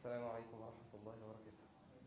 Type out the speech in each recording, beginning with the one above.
السلام عليكم ورحمة الله وبركاته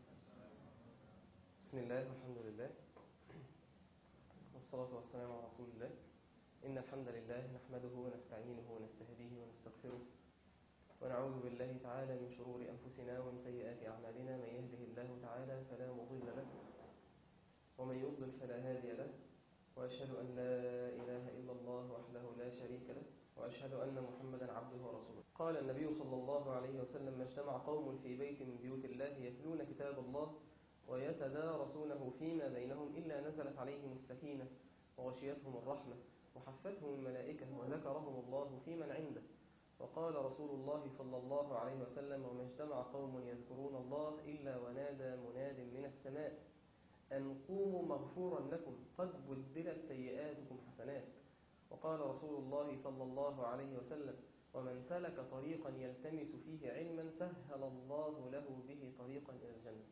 بسم الله والحمد لله والصلاة والسلام على رسول الله إن الحمد لله نحمده ونستعينه ونستهديه ونستغفره ونعوذ بالله تعالى من شرور أنفسنا ومن سيئات أعمالنا من يهده الله تعالى فلا مضل له ومن يضلل فلا هادي له وأشهد أن لا إله إلا الله وحده لا شريك له وأشهد أن محمدا عبده ورسوله قال النبي صلى الله عليه وسلم ما اجتمع قوم في بيت من بيوت الله يتلون كتاب الله ويتدارسونه فيما بينهم إلا نزلت عليهم السكينة وغشيتهم الرحمة وحفتهم الملائكة وذكرهم الله في من عنده وقال رسول الله صلى الله عليه وسلم وما اجتمع قوم يذكرون الله إلا ونادى مناد من السماء أن قوموا مغفورا لكم قد بدلت سيئاتكم حسنات وقال رسول الله صلى الله عليه وسلم ومن سلك طريقا يلتمس فيه علما سهل الله له به طريقا إلى الجنة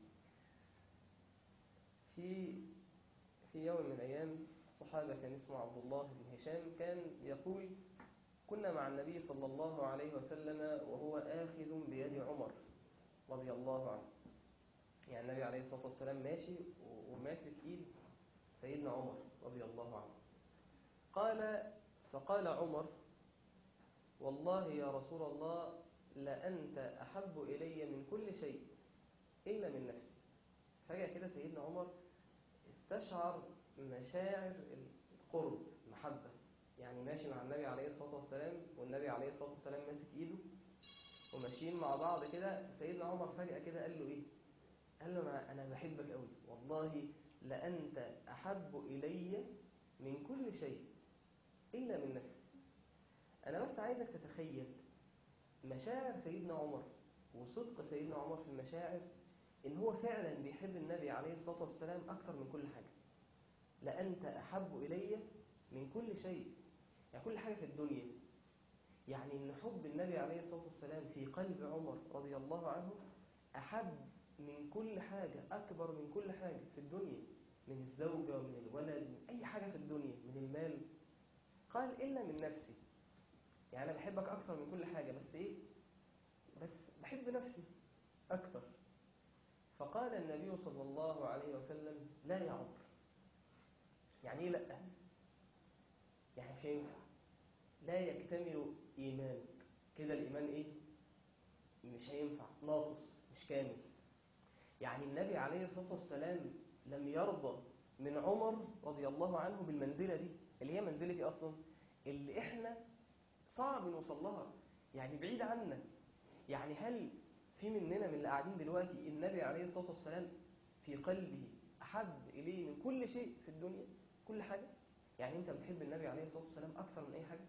في في يوم من الأيام صحابة كان اسمه عبد الله بن هشام كان يقول كنا مع النبي صلى الله عليه وسلم وهو آخذ بيد عمر رضي الله عنه يعني النبي عليه الصلاة والسلام ماشي وماسك إيد سيدنا عمر رضي الله عنه قال فقال عمر والله يا رسول الله لأنت أحب إلي من كل شيء إلا من نفسي فجأة كده سيدنا عمر استشعر مشاعر القرب المحبة يعني ماشي مع النبي عليه الصلاة والسلام والنبي عليه الصلاة والسلام ماسك إيده وماشيين مع بعض كده سيدنا عمر فجأة كده قال له إيه قال له أنا, أنا بحبك قوي والله لأنت أحب إلي من كل شيء إلا من نفسي أنا بس عايزك تتخيل مشاعر سيدنا عمر وصدق سيدنا عمر في المشاعر إن هو فعلا بيحب النبي عليه الصلاة والسلام أكثر من كل حاجة لأنت أحب إلي من كل شيء يعني كل حاجة في الدنيا يعني إن حب النبي عليه الصلاة والسلام في قلب عمر رضي الله عنه أحب من كل حاجة أكبر من كل حاجة في الدنيا من الزوجة ومن الولد من أي حاجة في الدنيا من المال قال إلا من نفسي يعني أنا بحبك أكثر من كل حاجة بس إيه بس بحب نفسي أكثر فقال النبي صلى الله عليه وسلم لا يا عمر يعني إيه لا يعني مش هينفع لا يكتمل إيمانك كده الإيمان إيه مش هينفع ناقص مش كامل يعني النبي عليه الصلاة والسلام لم يرضى من عمر رضي الله عنه بالمنزلة دي اللي هي منزلة دي أصلا اللي إحنا صعب نوصل لها يعني بعيد عنا يعني هل في مننا من اللي قاعدين دلوقتي النبي عليه الصلاة والسلام في قلبه أحب إليه من كل شيء في الدنيا كل حاجة يعني أنت بتحب النبي عليه الصلاة والسلام أكثر من أي حاجة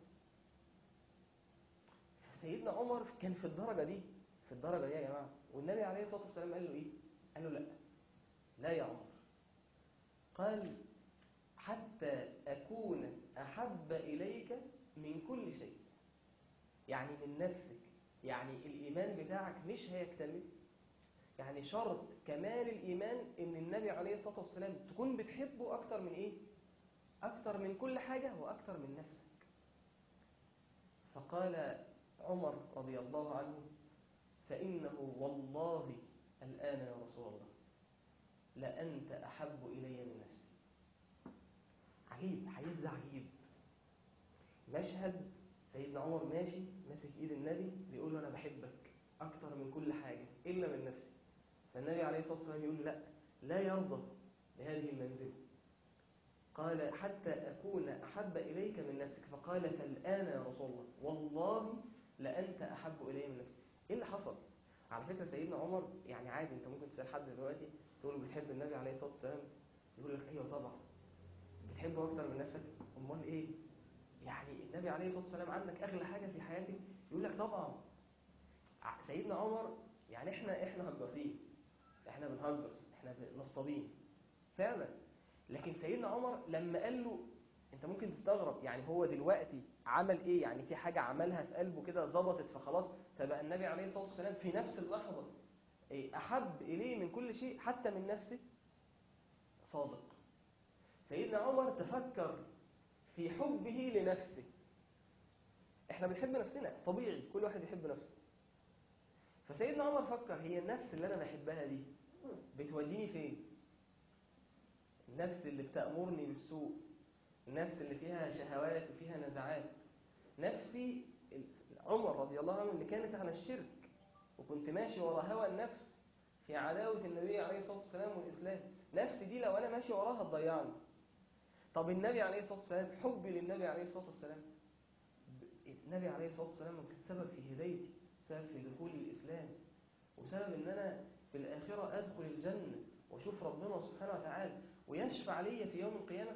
سيدنا عمر كان في الدرجة دي في الدرجة دي يا جماعة والنبي عليه الصلاة والسلام قال له إيه قال له لا لا يا عمر قال حتى أكون أحب إليك من كل شيء يعني من نفسك يعني الإيمان بتاعك مش هيكتمل يعني شرط كمال الإيمان إن النبي عليه الصلاة والسلام تكون بتحبه أكتر من إيه؟ أكتر من كل حاجة وأكتر من نفسك فقال عمر رضي الله عنه فإنه والله الآن يا رسول الله لأنت أحب إلي من نفسي عجيب حديث ده عجيب مشهد سيدنا عمر ماشي ماسك ايد النبي بيقول له انا بحبك اكتر من كل حاجه الا من نفسي فالنبي عليه الصلاه والسلام يقول لا لا يرضى بهذه المنزله قال حتى اكون احب اليك من نفسك فقال فالان يا رسول الله والله لانت احب الي من نفسي ايه اللي حصل على فكره سيدنا عمر يعني عادي انت ممكن تسال حد دلوقتي تقول له بتحب النبي عليه الصلاه والسلام يقول لك ايوه طبعا بتحبه اكتر من نفسك امال ايه يعني النبي عليه الصلاة والسلام عندك أغلى حاجة في حياتك يقول لك طبعا سيدنا عمر يعني احنا احنا هجاسين احنا بنهجس احنا نصابين فعلا لكن سيدنا عمر لما قال له انت ممكن تستغرب يعني هو دلوقتي عمل ايه يعني في حاجة عملها في قلبه كده ظبطت فخلاص فبقى النبي عليه الصلاة والسلام في نفس اللحظة ايه أحب إليه من كل شيء حتى من نفسه صادق سيدنا عمر تفكر في حبه لنفسه احنا بنحب نفسنا طبيعي كل واحد يحب نفسه فسيدنا عمر فكر هي النفس اللي انا بحبها دي بتوديني فين النفس اللي بتأمرني بالسوء النفس اللي فيها شهوات وفيها نزعات نفسي عمر رضي الله عنه اللي كانت على الشرك وكنت ماشي ورا هوى النفس في عداوة النبي عليه الصلاة والسلام والإسلام نفسي دي لو أنا ماشي وراها تضيعني طب النبي عليه الصلاة والسلام حبي للنبي عليه الصلاة والسلام النبي عليه الصلاة والسلام كان سبب في هدايتي سبب في دخول الإسلام وسبب ان انا في الآخرة أدخل الجنة وأشوف ربنا سبحانه وتعالى ويشفع لي في يوم القيامة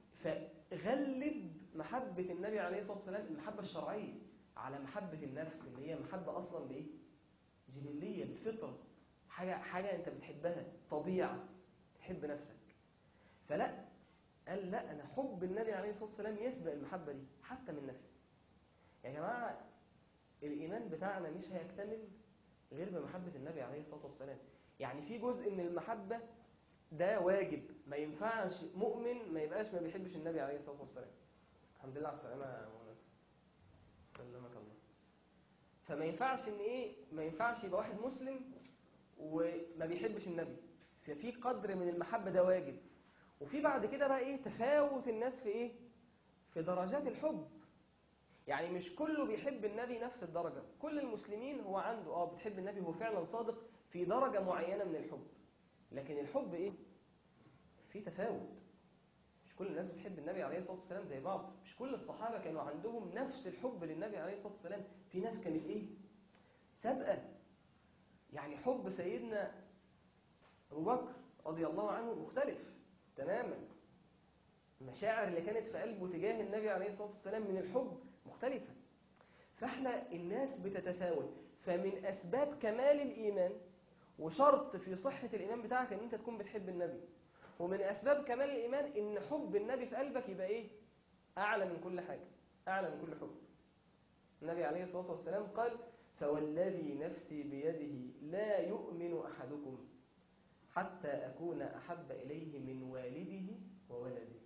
فغلب محبة النبي عليه الصلاة والسلام المحبة الشرعية على محبة النفس اللي هي محبة أصلا بإيه؟ جبلية بالفطرة حاجة, حاجة أنت بتحبها طبيعة تحب نفسك فلا قال لا أنا حب النبي عليه الصلاة والسلام يسبق المحبة دي حتى من نفسي يا جماعة الإيمان بتاعنا مش هيكتمل غير بمحبة النبي عليه الصلاة والسلام يعني في جزء من المحبة ده واجب ما ينفعش مؤمن ما يبقاش ما بيحبش النبي عليه الصلاة والسلام الحمد لله على السلامة يا مولانا سلمك الله فما ينفعش ان ايه ما ينفعش يبقى واحد مسلم وما بيحبش النبي ففي قدر من المحبة ده واجب وفي بعد كده بقى ايه تفاوت الناس في ايه في درجات الحب يعني مش كله بيحب النبي نفس الدرجة كل المسلمين هو عنده اه بتحب النبي هو فعلا صادق في درجة معينة من الحب لكن الحب ايه في تفاوت مش كل الناس بتحب النبي عليه الصلاة والسلام زي بعض مش كل الصحابة كانوا عندهم نفس الحب للنبي عليه الصلاة والسلام في ناس كانت ايه سابقة يعني حب سيدنا أبو بكر رضي الله عنه مختلف تماما المشاعر اللي كانت في قلبه تجاه النبي عليه الصلاة والسلام من الحب مختلفة فاحنا الناس بتتفاوت فمن أسباب كمال الإيمان وشرط في صحة الإيمان بتاعك أن أنت تكون بتحب النبي ومن أسباب كمال الإيمان أن حب النبي في قلبك يبقى إيه أعلى من كل حاجة أعلى من كل حب النبي عليه الصلاة والسلام قال فوالذي نفسي بيده لا يؤمن أحدكم حتى أكون أحب إليه من والده وولده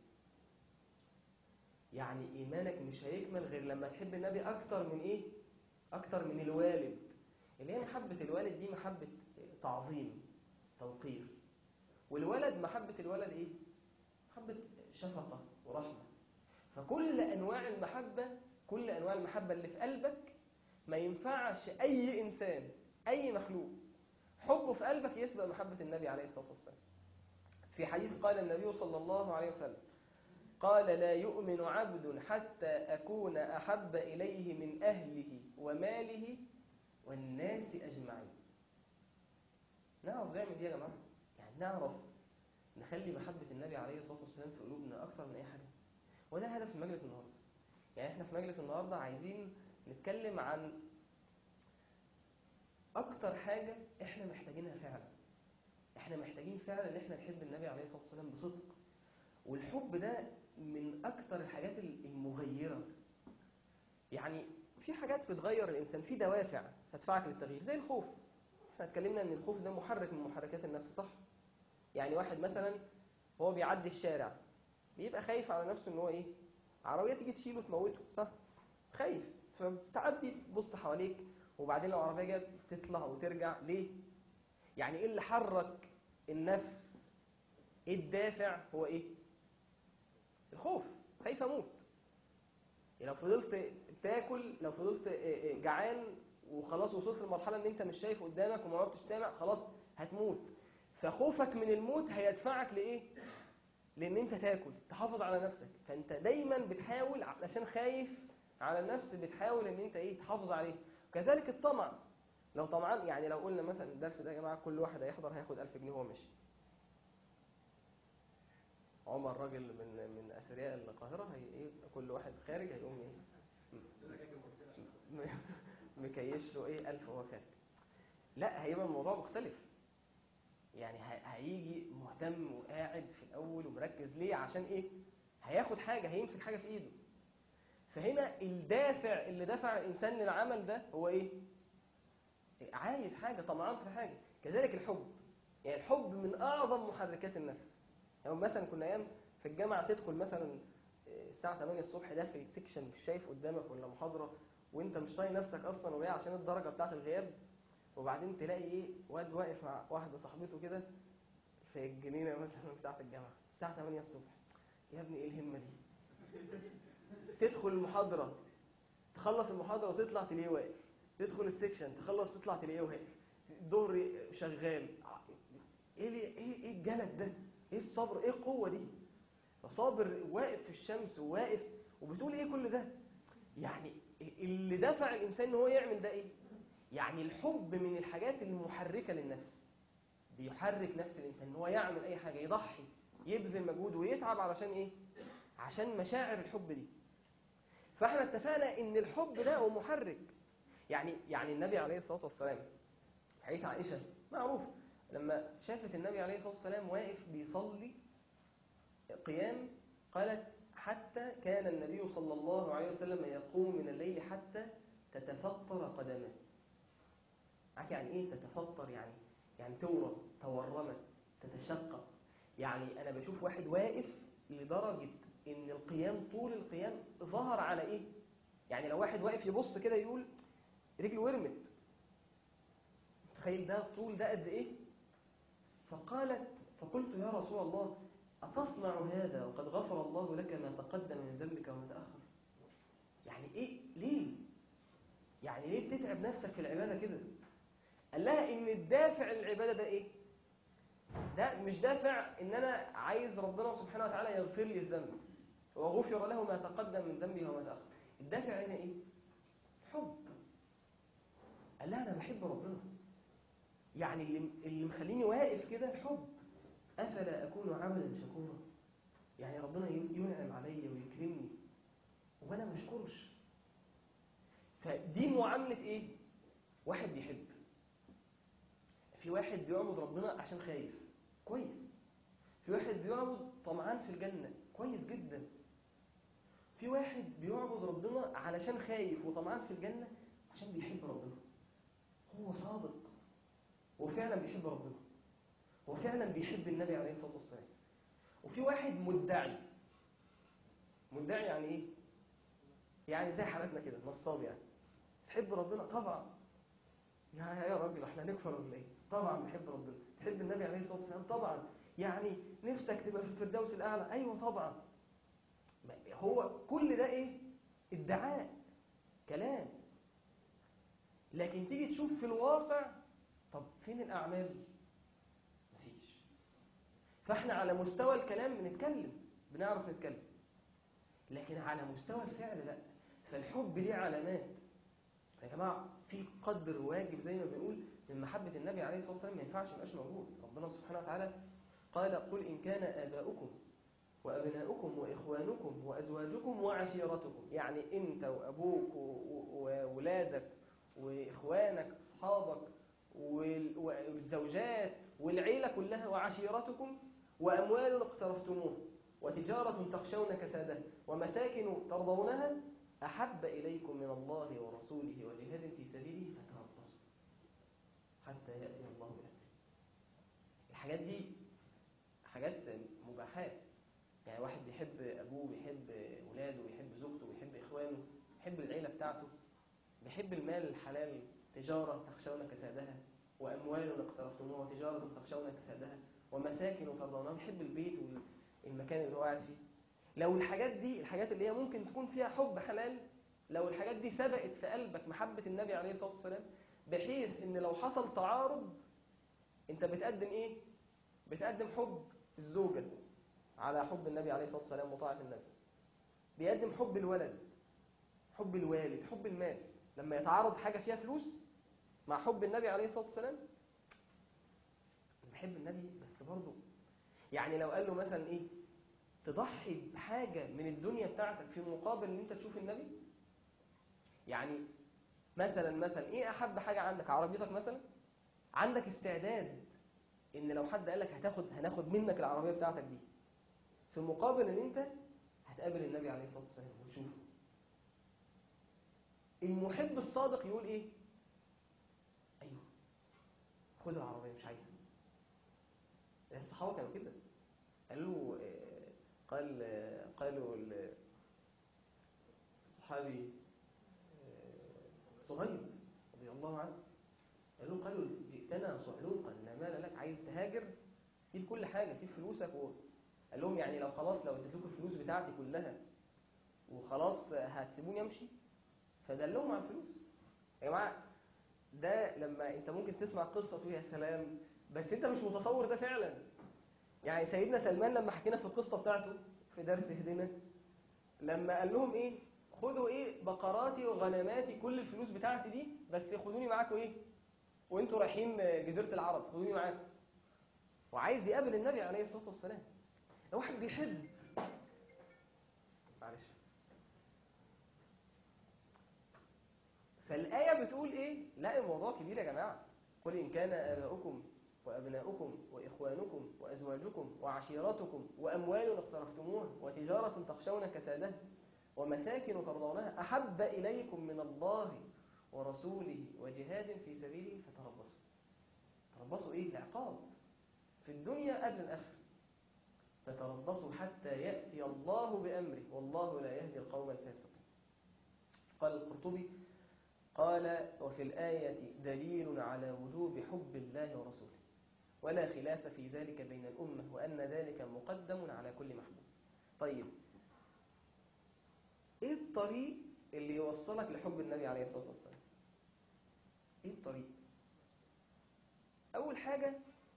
يعني إيمانك مش هيكمل غير لما تحب النبي أكتر من إيه؟ أكتر من الوالد اللي هي محبة الوالد دي محبة تعظيم توقير والولد محبة الولد إيه؟ محبة شفقة ورحمة فكل أنواع المحبة كل أنواع المحبة اللي في قلبك ما ينفعش أي إنسان أي مخلوق حبه في قلبك يسبق محبة النبي عليه الصلاة والسلام في حديث قال النبي صلى الله عليه وسلم قال لا يؤمن عبد حتى أكون أحب إليه من أهله وماله والناس أجمعين نعرف نعمل دي يا جماعة يعني نعرف نخلي محبة النبي عليه الصلاة والسلام في قلوبنا أكثر من أي حاجة وده هدف مجلس النهاردة يعني احنا في مجلس النهاردة عايزين نتكلم عن أكتر حاجة احنا محتاجينها فعلا احنا محتاجين فعلا ان احنا نحب النبي عليه الصلاة والسلام بصدق والحب ده من أكتر الحاجات المغيرة يعني في حاجات بتغير الإنسان في دوافع تدفعك للتغيير زي الخوف احنا اتكلمنا ان الخوف ده محرك من محركات النفس صح يعني واحد مثلا هو بيعدي الشارع بيبقى خايف على نفسه ان هو ايه عربية تيجي تشيله تموته صح خايف فبتعدي تبص حواليك وبعدين لو عربية جت تطلع وترجع ليه يعني ايه اللي حرك النفس ايه الدافع هو ايه الخوف خايف اموت يعني لو فضلت تاكل لو فضلت جعان وخلاص وصلت لمرحله ان انت مش شايف قدامك وما عدتش سامع خلاص هتموت فخوفك من الموت هيدفعك لايه لان انت تاكل تحافظ على نفسك فانت دايما بتحاول علشان خايف على النفس بتحاول ان انت ايه تحافظ عليه كذلك الطمع لو طمعان يعني لو قلنا مثلا الدرس ده يا جماعه كل واحد هيحضر هياخد 1000 جنيه وهو ماشي عمر راجل من من اثرياء القاهره هي ايه كل واحد خارج هيقوم ايه مكيش له ايه 1000 وهو خارج لا هيبقى الموضوع مختلف يعني هيجي مهتم وقاعد في الاول ومركز ليه عشان ايه هياخد حاجه هيمسك حاجه في ايده فهنا الدافع اللي دفع الانسان للعمل ده هو ايه عايز حاجه طمعان في حاجه كذلك الحب يعني الحب من اعظم محركات النفس يعني مثلا كنا ايام في الجامعه تدخل مثلا الساعه 8 الصبح داخل السكشن مش شايف قدامك ولا محاضره وانت مش طايق نفسك اصلا وجاي عشان الدرجه بتاعه الغياب وبعدين تلاقي ايه واد واقف مع واحده صاحبته كده في الجنينه مثلا بتاعه الجامعه الساعه 8 الصبح يا ابني ايه الهمه دي تدخل المحاضره تخلص المحاضره وتطلع تلاقيه واقف تدخل السكشن تخلص تطلع تلاقيه واقف الظهر شغال ايه لي- ايه ايه الجلد ده ايه الصبر ايه القوه دي صابر واقف في الشمس وواقف وبتقول ايه كل ده يعني اللي دفع الانسان ان هو يعمل ده ايه يعني الحب من الحاجات المحركه للنفس بيحرك نفس الانسان ان هو يعمل اي حاجه يضحي يبذل مجهود ويتعب علشان ايه عشان مشاعر الحب دي فاحنا اتفقنا ان الحب ده هو محرك يعني يعني النبي عليه الصلاه والسلام في حديث عائشه معروف لما شافت النبي عليه الصلاه والسلام واقف بيصلي قيام قالت حتى كان النبي صلى الله عليه وسلم يقوم من الليل حتى تتفطر قدمه عارف يعني ايه تتفطر يعني يعني تورم تورمت تتشقق يعني انا بشوف واحد واقف لدرجة ان القيام طول القيام ظهر على ايه يعني لو واحد واقف يبص كده يقول رجله ورمت تخيل ده طول ده قد ايه فقالت فقلت يا رسول الله أتصنع هذا وقد غفر الله لك ما تقدم من ذنبك وما تأخر يعني إيه ليه يعني ليه بتتعب نفسك في العبادة كده قال لها إن الدافع للعبادة ده إيه ده مش دافع إن أنا عايز ربنا سبحانه وتعالى يغفر لي الذنب وغفر له ما تقدم من ذنبه وما تأخر الدافع هنا إيه حب قال لها أنا بحب ربنا يعني اللي اللي مخليني واقف كده حب أفلا أكون عبدا شكورا يعني ربنا ينعم علي ويكرمني وأنا ما اشكرش فدي معاملة إيه؟ واحد بيحب في واحد بيعبد ربنا عشان خايف كويس في واحد بيعبد طمعان في الجنة كويس جدا في واحد بيعبد ربنا علشان خايف وطمعان في الجنة عشان بيحب ربنا هو صادق وفعلا بيحب ربنا هو فعلا بيحب النبي عليه الصلاة والسلام وفي واحد مدعي مدعي يعني ايه يعني زي حالتنا كده نصاب يعني تحب ربنا طبعا يا يا راجل احنا هنكفر ولا ايه طبعا بحب ربنا تحب النبي عليه الصلاة والسلام طبعا يعني نفسك تبقى في الفردوس الأعلى أيوة طبعا هو كل ده ايه ادعاء كلام لكن تيجي تشوف في الواقع طب فين الأعمال مفيش فاحنا على مستوى الكلام بنتكلم بنعرف نتكلم لكن على مستوى الفعل لا فالحب ليه علامات يا جماعة في قدر واجب زي ما بنقول من محبة النبي عليه الصلاة والسلام ما ينفعش يبقاش موجود ربنا سبحانه وتعالى قال قل إن كان آباؤكم وأبناؤكم وإخوانكم وأزواجكم وعشيرتكم يعني أنت وأبوك وولادك وإخوانك أصحابك والزوجات والعيلة كلها وعشيرتكم وأموال اقترفتموها وتجارة تخشون كسادها ومساكن ترضونها أحب إليكم من الله ورسوله وجهاد في سبيله فتربصوا حتى يأتي الله بأمره الحاجات دي حاجات مباحات يعني واحد بيحب أبوه بيحب ولاده بيحب زوجته بيحب إخوانه بيحب العيلة بتاعته بيحب المال الحلال تجارة تخشون كسادها وأموال اقترفتموها وتجارة تخشون كسادها ومساكن ترضونها بيحب البيت والمكان اللي هو قاعد فيه لو الحاجات دي الحاجات اللي هي ممكن تكون فيها حب حلال لو الحاجات دي سبقت في قلبك محبة النبي عليه الصلاة والسلام بحيث ان لو حصل تعارض انت بتقدم ايه بتقدم حب الزوجة على حب النبي عليه الصلاة والسلام وطاعة النبي بيقدم حب الولد حب الوالد حب المال لما يتعارض حاجة فيها فلوس مع حب النبي عليه الصلاة والسلام بحب النبي بس برضه يعني لو قال له مثلا ايه تضحي بحاجة من الدنيا بتاعتك في مقابل ان انت تشوف النبي يعني مثلا مثلا ايه احب حاجة عندك عربيتك مثلا عندك استعداد ان لو حد قال لك هتاخد هناخد منك العربية بتاعتك دي في مقابل ان انت هتقابل النبي عليه الصلاة والسلام وتشوفه المحب الصادق يقول ايه ايوه خد العربية مش عايزها الصحابة كانوا كده قالوا قال قالوا الصحابي صهيب رضي الله عنه قالوا قالوا جئتنا صعلوقا لا مال لك عايز تهاجر سيب كل حاجة سيب فلوسك و... قال لهم يعني لو خلاص لو اديت لكم الفلوس بتاعتي كلها وخلاص هتسيبوني امشي فدلهم على الفلوس يا جماعه ده لما انت ممكن تسمع قصه تقول يا سلام بس انت مش متصور ده فعلا يعني سيدنا سلمان لما حكينا في القصه بتاعته في درس هدينا لما قال لهم ايه خدوا ايه بقراتي وغنماتي كل الفلوس بتاعتي دي بس خدوني معاكم ايه وانتوا رايحين جزيره العرب خدوني معاكم وعايز يقابل النبي عليه الصلاه والسلام لو واحد بيحب معلش فالآية بتقول إيه؟ لا الموضوع كبير يا جماعة قل إن كان آباؤكم وأبناؤكم وإخوانكم وأزواجكم وعشيرتكم وأموال اقترفتموها وتجارة تخشون كسادها ومساكن ترضونها أحب إليكم من الله ورسوله وجهاد في سبيله فتربصوا تربصوا إيه؟ العقاب في الدنيا قبل الآخرة فتربصوا حتى يأتي الله بأمره والله لا يهدي القوم الفاسقين قال القرطبي قال وفي الآية دليل على وجوب حب الله ورسوله ولا خلاف في ذلك بين الأمة وأن ذلك مقدم على كل محبوب طيب إيه الطريق اللي يوصلك لحب النبي عليه الصلاة والسلام إيه الطريق أول حاجة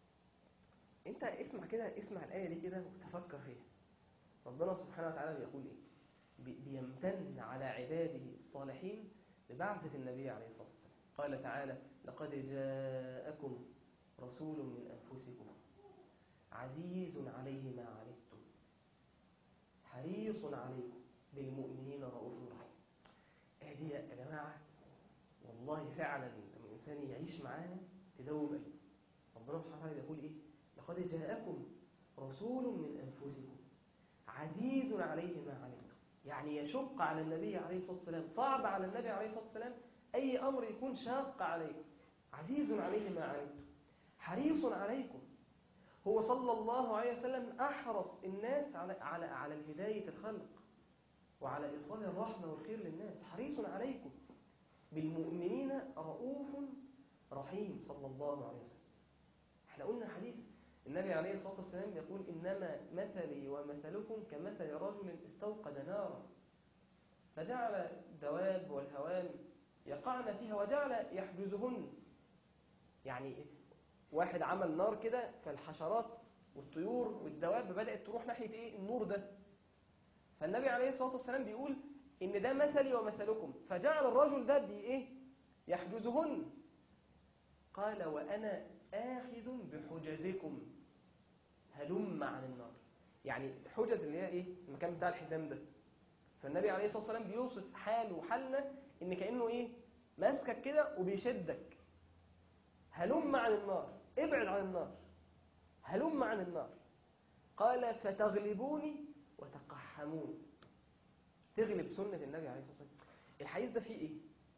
أنت اسمع كده اسمع الآية دي كده وتفكر فيها ربنا سبحانه وتعالى بيقول إيه بيمتن على عباده الصالحين ببعثة النبي عليه الصلاة والسلام قال تعالى لقد جاءكم رسول من أنفسكم عزيز عليه ما عنتم حريص عليكم بالمؤمنين رؤوف رحيم هذه يا جماعة والله فعلا لما الإنسان يعيش معانا تدوب قلبه ربنا سبحانه وتعالى يقول إيه لقد جاءكم رسول من أنفسكم عزيز عليه ما عنتم يعني يشق على النبي عليه الصلاة والسلام صعب على النبي عليه الصلاة والسلام أي أمر يكون شاق عليكم عزيز عليه ما عنتم حريص عليكم هو صلى الله عليه وسلم أحرص الناس على على على الهداية الخلق وعلى إيصال الرحمة والخير للناس حريص عليكم بالمؤمنين رؤوف رحيم صلى الله عليه وسلم احنا قلنا حديث النبي عليه الصلاة والسلام يقول إنما مثلي ومثلكم كمثل رجل استوقد نارا فجعل الدواب والهوام يقعن فيها وجعل يحجزهن يعني واحد عمل نار كده فالحشرات والطيور والدواب بدأت تروح ناحية إيه النور ده فالنبي عليه الصلاة والسلام بيقول إن ده مثلي ومثلكم فجعل الرجل ده بإيه يحجزهن قال وأنا آخذ بحجزكم هلم عن النار يعني حجز اللي هي ايه المكان بتاع الحزام ده فالنبي عليه الصلاه والسلام بيوصف حاله وحالنا ان كانه ايه ماسكك كده وبيشدك هلم عن النار ابعد عن النار هلم عن النار قال فتغلبوني وتقحموني تغلب سنه النبي عليه الصلاه والسلام الحديث ده فيه ايه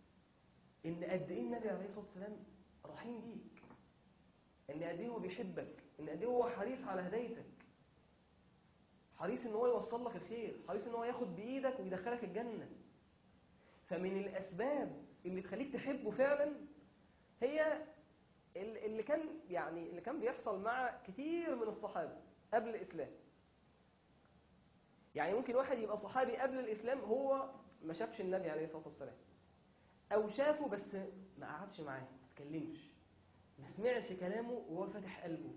ان قد ايه النبي عليه الصلاه والسلام رحيم بيك ان قد ايه هو بيحبك ان قد ايه هو حريص على هدايتك حريص ان هو يوصل لك الخير حريص ان هو ياخد بايدك ويدخلك الجنه فمن الاسباب اللي تخليك تحبه فعلا هي اللي كان يعني اللي كان بيحصل مع كتير من الصحابه قبل الاسلام يعني ممكن واحد يبقى صحابي قبل الاسلام هو ما شافش النبي عليه الصلاه والسلام او شافه بس ما قعدش معاه ما اتكلمش ما سمعش كلامه وهو فاتح قلبه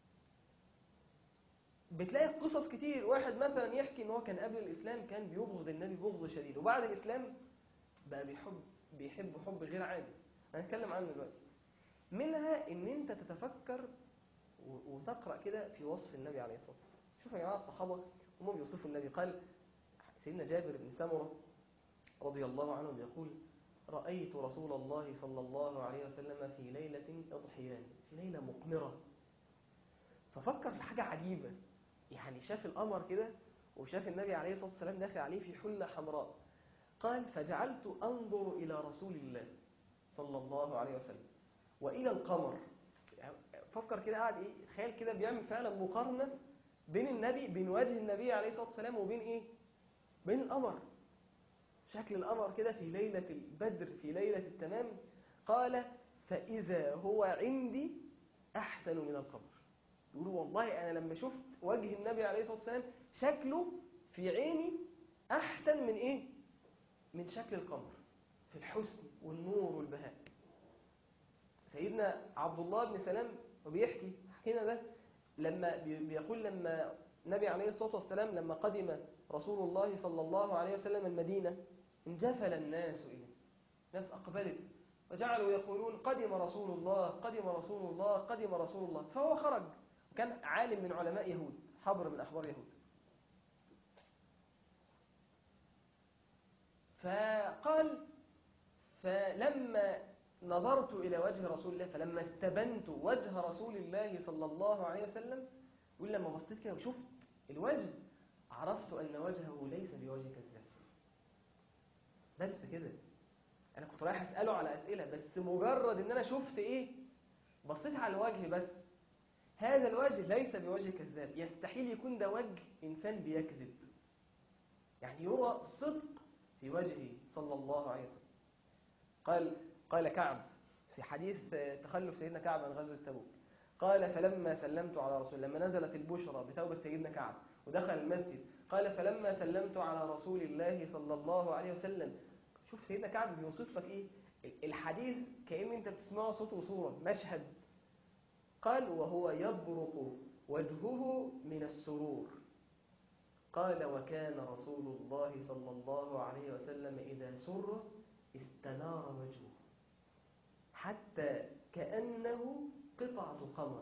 بتلاقي قصص كتير واحد مثلا يحكي ان هو كان قبل الاسلام كان بيبغض النبي بغض شديد وبعد الاسلام بقى بيحب بيحب حب غير عادي هنتكلم عنه دلوقتي منها ان انت تتفكر وتقرا كده في وصف النبي عليه الصلاه والسلام شوفوا يا جماعه الصحابه هم بيوصفوا النبي قال سيدنا جابر بن سمره رضي الله عنه يقول رأيت رسول الله صلى الله عليه وسلم في ليلة أضحيان في ليلة مقمرة ففكر في حاجة عجيبة يعني شاف القمر كده وشاف النبي عليه الصلاة والسلام داخل عليه في حلة حمراء قال فجعلت أنظر إلى رسول الله صلى الله عليه وسلم وإلى القمر فكر كده قاعد إيه خيال كده بيعمل فعلا مقارنة بين النبي بين وجه النبي عليه الصلاة والسلام وبين إيه بين القمر شكل القمر كده في ليلة البدر في ليلة التمام قال فإذا هو عندي أحسن من القمر يقولوا والله أنا لما شفت وجه النبي عليه الصلاة والسلام شكله في عيني أحسن من إيه؟ من شكل القمر في الحسن والنور والبهاء سيدنا عبد الله بن سلام وبيحكي حكينا ده لما بيقول لما النبي عليه الصلاة والسلام لما قدم رسول الله صلى الله عليه وسلم المدينة انجفل الناس إليه الناس أقبلت وجعلوا يقولون قدم رسول الله قدم رسول الله قدم رسول الله فهو خرج كان عالم من علماء يهود حبر من أحبار يهود فقال فلما نظرت إلى وجه رسول الله فلما استبنت وجه رسول الله صلى الله عليه وسلم يقول لما بصيت كده وشفت الوجه عرفت أن وجهه ليس بوجه كذاب بس كده أنا كنت رايح أسأله على أسئلة بس مجرد أن أنا شفت إيه بصيت على الوجه بس هذا الوجه ليس بوجه كذاب يستحيل يكون ده وجه إنسان بيكذب يعني يرى صدق في وجهه صلى الله عليه وسلم قال قال كعب في حديث تخلف سيدنا كعب عن غزوة تبوك قال فلما سلمت على رسول لما نزلت البشرى بتوبة سيدنا كعب ودخل المسجد قال فلما سلمت على رسول الله صلى الله عليه وسلم شوف سيدنا كعب بيوصف لك ايه الحديث كأن انت بتسمعه صوت وصورة مشهد قال وهو يبرق وجهه من السرور قال وكان رسول الله صلى الله عليه وسلم إذا سر استنار وجهه حتى كأنه قطعة قمر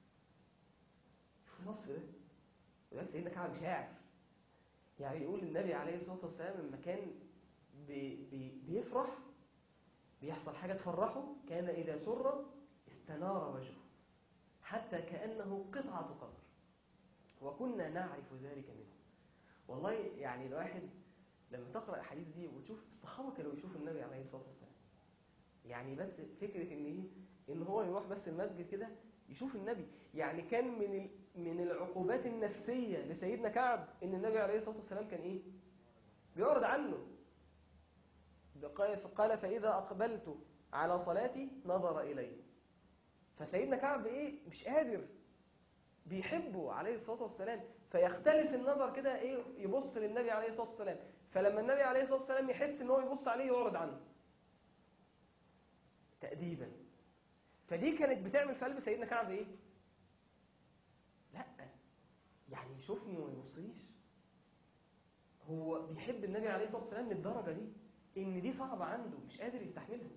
في مصر ده وده سيدنا كعب شاعر يعني يقول النبي عليه الصلاة والسلام لما كان بي بي بيفرح بيحصل حاجة تفرحه كان إذا سر استنار وجهه حتى كأنه قطعة قمر وكنا نعرف ذلك منه والله يعني الواحد لما تقرأ الحديث دي وتشوف الصحابة كانوا يشوفوا النبي عليه الصلاة والسلام يعني بس فكرة ان ايه ان هو يروح بس المسجد كده يشوف النبي يعني كان من من العقوبات النفسية لسيدنا كعب ان النبي عليه الصلاة والسلام كان ايه بيعرض عنه قال فإذا أقبلت على صلاتي نظر إلي فسيدنا كعب ايه مش قادر بيحبه عليه الصلاة والسلام فيختلف النظر كده ايه يبص للنبي عليه الصلاة والسلام فلما النبي عليه الصلاة والسلام يحس ان هو يبص عليه يعرض عنه تأديبا فدي كانت بتعمل في قلب سيدنا كعب ايه لا يعني يشوفني وما يبصليش هو بيحب النبي عليه الصلاة والسلام للدرجة دي ان دي صعبة عنده مش قادر يستحملها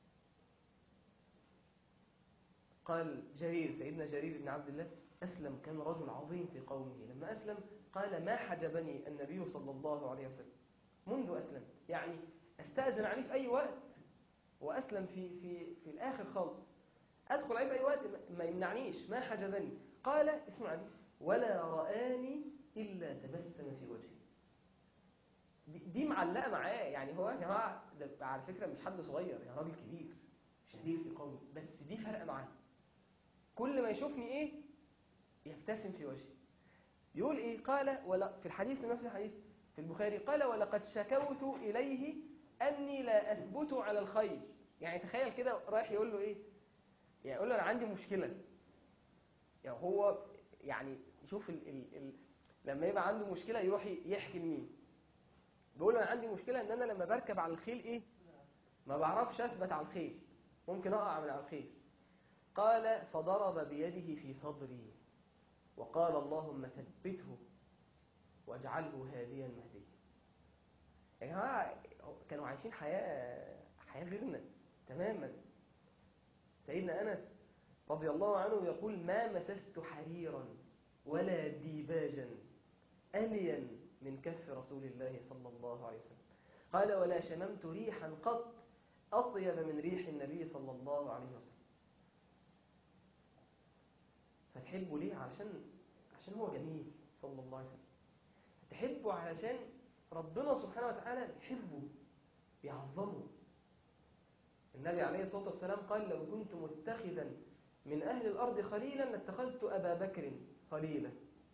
قال جرير سيدنا جرير بن عبد الله أسلم كان رجل عظيم في قومه لما أسلم قال ما حجبني النبي صلى الله عليه وسلم منذ أسلم يعني استأذن عليه في أي وقت وأسلم في, في, في الآخر خالص أدخل عليه في أي وقت ما يمنعنيش ما حجبني قال اسمع دي ولا رآني إلا تبسم في وجهي دي معلقة معاه يعني هو يا جماعة ده على فكرة مش حد صغير يعني راجل كبير شديد في قومه بس دي فرق معاه كل ما يشوفني ايه يبتسم في وجهي يقول ايه قال ولا في الحديث في نفس الحديث في البخاري قال ولقد شكوت إليه أني لا أثبت على الخير يعني تخيل كده رايح يقول له ايه يعني يقول له أنا عندي مشكلة يعني هو يعني شوف ال ال ال لما يبقى عنده مشكلة يروح يحكي لمين بيقول له أنا عندي مشكلة إن أنا لما بركب على الخيل إيه ما بعرفش أثبت على الخيل ممكن أقع من على الخيل قال فضرب بيده في صدري وقال اللهم ثبته واجعله هاديا مهديا يا جماعة كانوا عايشين حياة حياة غيرنا تماما سيدنا أنس رضي الله عنه يقول ما مسست حريرا ولا ديباجا أليا من كف رسول الله صلى الله عليه وسلم قال ولا شممت ريحا قط أطيب من ريح النبي صلى الله عليه وسلم فتحبه ليه علشان عشان هو جميل صلى الله عليه وسلم تحبه علشان ربنا سبحانه وتعالى يحبه يعظمه النبي عليه الصلاة والسلام قال لو كنت متخذا من أهل الأرض خليلا لاتخذت أبا بكر خليلا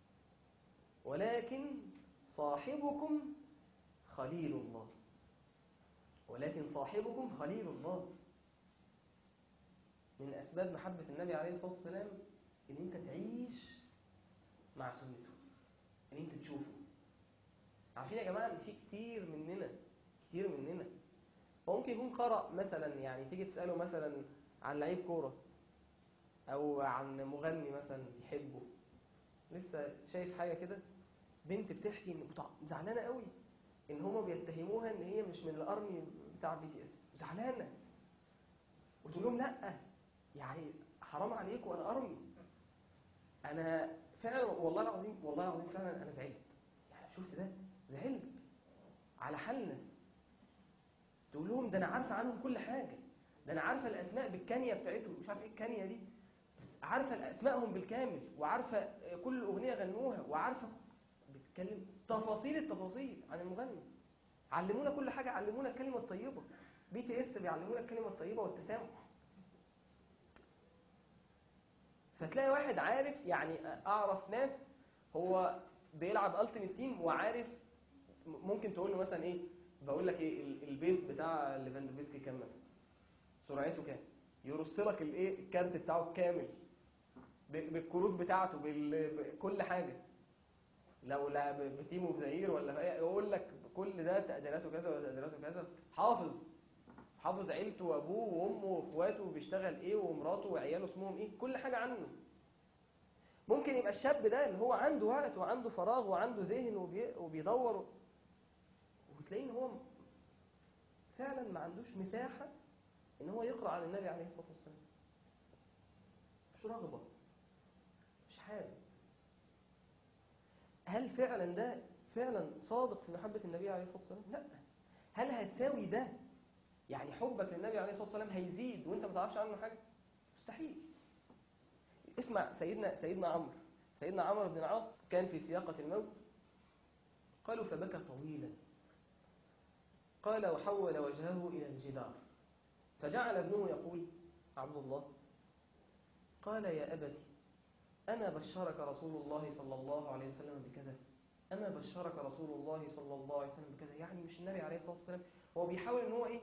ولكن صاحبكم خليل الله ولكن صاحبكم خليل الله من أسباب محبة النبي عليه الصلاة والسلام إن أنت تعيش مع سنته إن أنت تشوفه عارفين يا جماعة إن في كتير مننا كتير مننا هو ممكن يكون قرأ مثلا يعني تيجي تسأله مثلا عن لعيب كورة أو عن مغني مثلا يحبه لسه شايف حاجة كده بنت بتحكي إن بتاع- زعلانة قوي إن هما بيتهموها إن هي مش من الأرمي بتاع بي تي إس زعلانة وتقول لهم لأ يعني حرام عليكم أنا أرمي أنا فعلا والله العظيم والله العظيم فعلا أنا زعلت يعني شفت ده زعلت على حالنا تقول لهم ده أنا عارفة عنهم كل حاجة ده أنا عارفة الأسماء بالكانية بتاعتهم مش عارف إيه الكانية دي عارفة أسمائهم بالكامل وعارفة كل أغنية غنوها وعارفة بتتكلم تفاصيل التفاصيل عن المغني علمونا كل حاجة علمونا الكلمة الطيبة بي تي اس بيعلمونا الكلمة الطيبة والتسامح فتلاقي واحد عارف يعني أعرف ناس هو بيلعب التيمت تيم وعارف ممكن تقول له مثلا ايه بقول لك ايه ال- البيس بتاع ليفاندوفسكي كام مثلا سرعته كام يرص لك الايه الكارت بتاعه كامل ب- بالكروت بتاعته بكل حاجه لو لعب بتيمه في زئير ولا في أي- يقول لك كل ده تقديراته كذا وتقديراته كذا حافظ حافظ عيلته وابوه وامه واخواته وبيشتغل ايه ومراته وعياله اسمهم ايه كل حاجه عنه ممكن يبقى الشاب ده اللي هو عنده وقت وعنده فراغ وعنده ذهن وبي... وبيدور وتلاقيه ان هو فعلا ما عندوش مساحه ان هو يقرا عن النبي عليه الصلاه والسلام مش رغبه مش حابب هل فعلا ده فعلا صادق في محبه النبي عليه الصلاه والسلام لا هل هتساوي ده يعني حبك للنبي عليه الصلاه والسلام هيزيد وانت ما تعرفش عنه حاجه مستحيل اسمع سيدنا سيدنا عمرو سيدنا عمرو بن العاص كان في سياقة الموت قالوا فبكى طويلا قال وحول وجهه إلى الجدار فجعل ابنه يقول عبد الله قال يا أبتي أما بشرك رسول الله صلى الله عليه وسلم بكذا أما بشرك رسول الله صلى الله عليه وسلم بكذا يعني مش النبي عليه الصلاة والسلام هو بيحاول ان هو إيه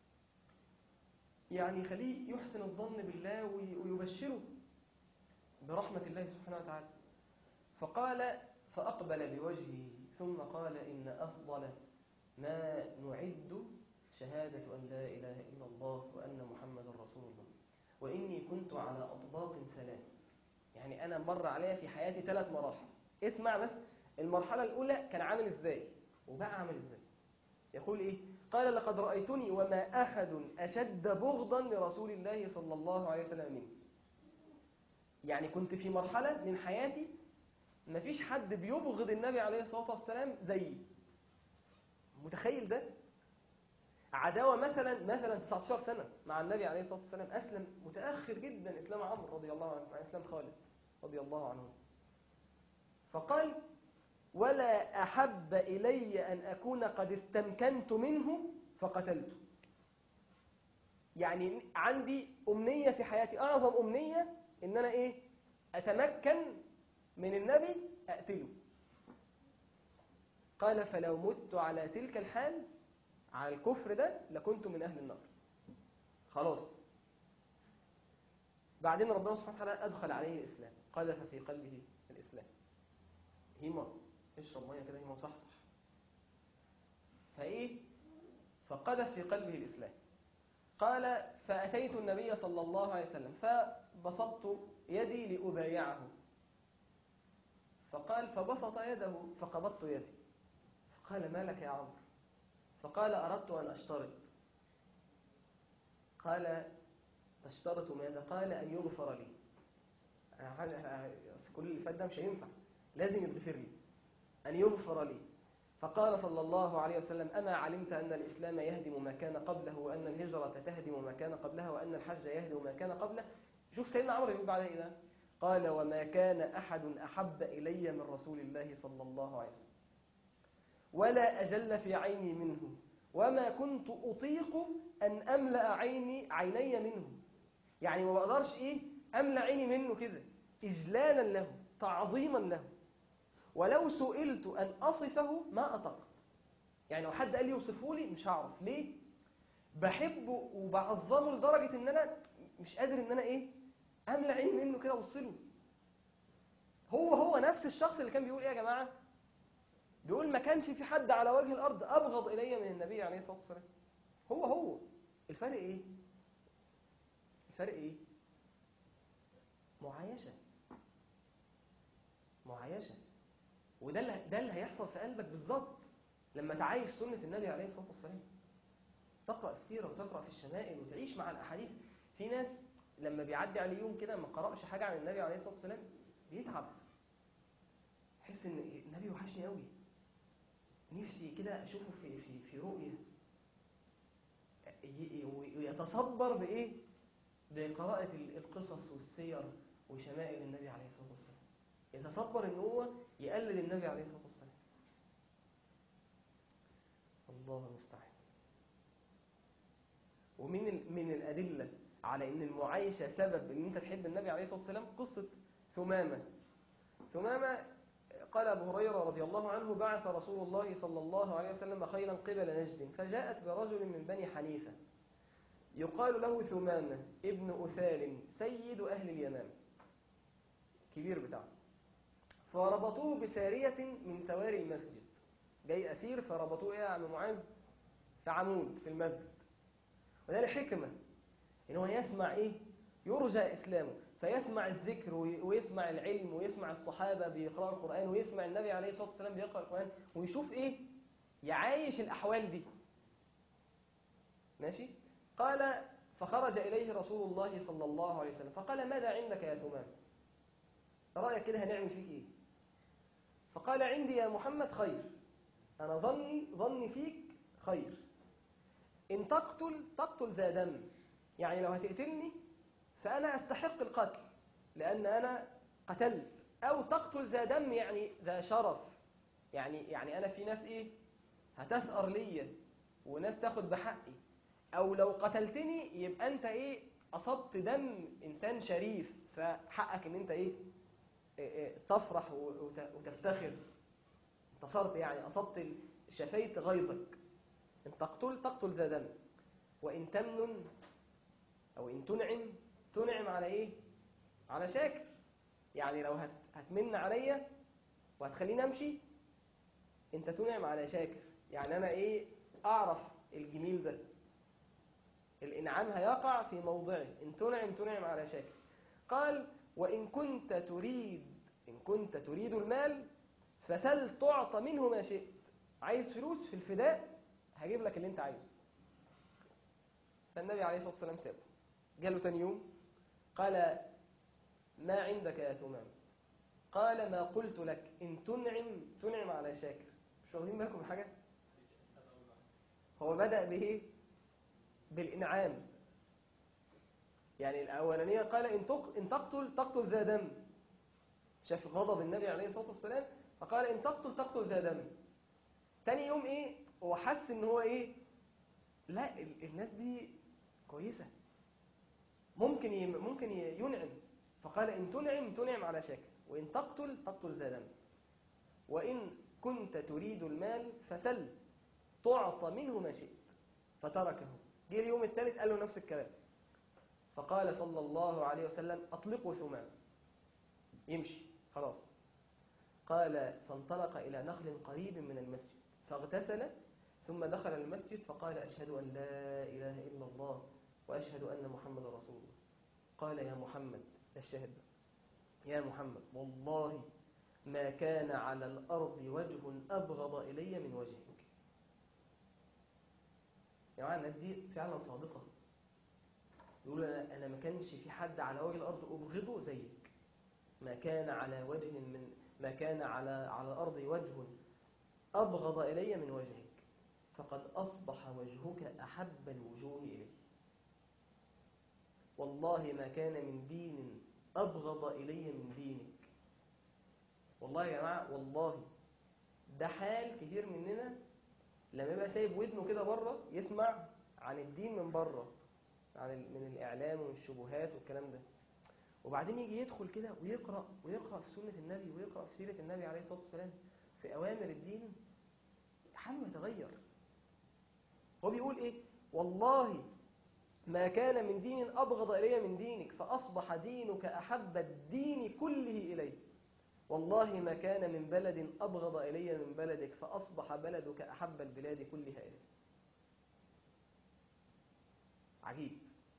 يعني يخليه يحسن الظن بالله وي- ويبشره برحمة الله سبحانه وتعالى فقال فأقبل بوجهه ثم قال إن أفضل ما نعد شهادة أن لا إله إلا الله وأن محمد رسول الله وإني كنت على أطباق ثلاث يعني أنا مر عليا في حياتي ثلاث مراحل اسمع بس المرحلة الأولى كان عامل إزاي وبقى عامل إزاي يقول إيه قال لقد رأيتني وما أحد أشد بغضا لرسول الله صلى الله عليه وسلم مني يعني كنت في مرحلة من حياتي مفيش حد بيبغض النبي عليه الصلاة والسلام زيي متخيل ده عداوة مثلا مثلا 19 سنة مع النبي عليه الصلاة والسلام أسلم متأخر جدا إسلام عمرو رضي الله عنه عن إسلام خالد رضي الله عنه فقال ولا أحب إلي أن أكون قد استمكنت منه فقتلته يعني عندي أمنية في حياتي أعظم أمنية إن أنا إيه أتمكن من النبي أقتله قال فلو مت على تلك الحال على الكفر ده لكنت من أهل النار خلاص بعدين ربنا سبحانه وتعالى أدخل عليه الإسلام قذف في قلبه الإسلام هيما اشرب ميه كده هيما وصحصح فإيه فقذف في قلبه الإسلام قال فأتيت النبي صلى الله عليه وسلم فبسطت يدي لأبايعه فقال فبسط يده فقبضت يدي فقال ما لك يا عمرو فقال أردت أن أشترط قال تشترط ماذا قال أن يغفر لي كل اللي فات ده مش هينفع لازم يغفر لي أن يغفر لي فقال صلى الله عليه وسلم أما علمت أن الإسلام يهدم ما كان قبله وأن الهجرة تهدم ما كان قبلها وأن الحج يهدم ما كان قبله شوف سيدنا عمرو يقول بعد إيه ده قال وما كان أحد أحب إلي من رسول الله صلى الله عليه وسلم ولا أجل في عيني منه وما كنت أطيق أن أملأ عيني عيني منه يعني ما بقدرش إيه أملأ عيني منه كده إجلالا له تعظيما له ولو سئلت أن أصفه ما أطقت يعني لو حد قال لي يوصفه لي مش هعرف ليه بحبه وبعظمه لدرجة ان انا مش قادر ان انا ايه املى عيني منه كده اوصله هو هو نفس الشخص اللي كان بيقول ايه يا جماعه بيقول ما كانش في حد على وجه الارض ابغض الي من النبي عليه الصلاه والسلام هو هو الفرق ايه الفرق ايه معايشه معايشه وده اللي ده اللي هيحصل في قلبك بالظبط لما تعايش سنه النبي عليه الصلاه والسلام تقرا السيره وتقرا في الشمائل وتعيش مع الاحاديث في ناس لما بيعدي عليه يوم كده ما قراش حاجه عن النبي عليه الصلاه والسلام بيتعب يحس ان النبي وحشني قوي نفسي كده اشوفه في في في رؤيه ويتصبر بايه بقراءه القصص والسير وشمائل النبي عليه الصلاه والسلام يتصبر ان هو يقلد النبي عليه الصلاه والسلام الله المستعان ومن من الادله على ان المعايشه سبب ان انت تحب النبي عليه الصلاه والسلام قصه ثمامه ثمامه قال ابو هريره رضي الله عنه بعث رسول الله صلى الله عليه وسلم خيلا قبل نجد فجاءت برجل من بني حنيفه يقال له ثمامه ابن اثال سيد اهل اليمامه كبير بتاعه فربطوه بساريه من سواري المسجد جاي اسير فربطوه ايه يا عم معاذ في عمود في المسجد وده الحكمه ان هو يسمع ايه يرجى اسلامه فيسمع الذكر ويسمع العلم ويسمع الصحابه بيقراوا القران ويسمع النبي عليه الصلاه والسلام بيقرا القران ويشوف ايه يعايش الاحوال دي ماشي قال فخرج اليه رسول الله صلى الله عليه وسلم فقال ماذا عندك يا ثمام رايك كده هنعمل فيك ايه فقال عندي يا محمد خير انا ظني ظني فيك خير ان تقتل تقتل ذا دم يعني لو هتقتلني فأنا أستحق القتل لأن أنا قتلت أو تقتل ذا دم يعني ذا شرف يعني يعني أنا في ناس إيه هتثأر ليا وناس تاخد بحقي أو لو قتلتني يبقى أنت إيه أصبت دم إنسان شريف فحقك إن أنت إيه, إيه, إيه تفرح وتفتخر انتصرت يعني أصبت شفيت غيظك إن تقتل تقتل ذا دم وإن تمنن أو إن تنعم تنعم على إيه؟ على شاكر يعني لو هت... هتمن عليا وهتخليني أمشي أنت تنعم على شاكر يعني أنا إيه أعرف الجميل ده الإنعام هيقع في موضعه إن تنعم تنعم على شاكر قال وإن كنت تريد إن كنت تريد المال فسل تعطى منه ما شئت عايز فلوس في الفداء هجيب لك اللي انت عايزه فالنبي عليه الصلاة والسلام سابه جاله تاني يوم قال ما عندك يا ثمام قال ما قلت لك إن تنعم تنعم على شاكر مش واخدين بالكم من حاجة هو بدأ بإيه بالإنعام يعني الأولانية قال إن, تق... إن تقتل تقتل ذا دم شاف غضب النبي عليه الصلاة والسلام فقال إن تقتل تقتل ذا دم تاني يوم إيه هو حس إن هو إيه لا الناس دي كويسة ممكن ي... ممكن ينعم فقال إن تنعم تنعم على شاكر وإن تقتل تقتل ذا دم وإن كنت تريد المال فسل تعطى منه ما شئت فتركه جه اليوم الثالث قال له نفس الكلام فقال صلى الله عليه وسلم أطلقوا ثمام يمشي خلاص قال فانطلق إلى نخل قريب من المسجد فاغتسل ثم دخل المسجد فقال أشهد أن لا إله إلا الله وأشهد أن محمد رسول الله قال يا محمد الشهد يا محمد والله ما كان على الأرض وجه أبغض إلي من وجهك يا جماعة الناس دي فعلا صادقة يقول أنا, أنا ما كانش في حد على وجه الأرض أبغضه زيك ما كان على وجه من ما كان على على الأرض وجه أبغض إلي من وجهك فقد أصبح وجهك أحب الوجوه إلي والله ما كان من دين أبغض إلي من دينك والله يا جماعة والله ده حال كتير مننا لما يبقى سايب ودنه كده بره يسمع عن الدين من بره عن من الإعلام ومن الشبهات والكلام ده وبعدين يجي يدخل كده ويقرأ ويقرأ في سنة النبي ويقرأ في سيرة النبي عليه الصلاة والسلام في أوامر الدين حاله يتغير هو بيقول إيه والله ما كان من دين أبغض إلي من دينك فأصبح دينك أحب الدين كله إلي والله ما كان من بلد أبغض إلي من بلدك فأصبح بلدك أحب البلاد كلها إلي عجيب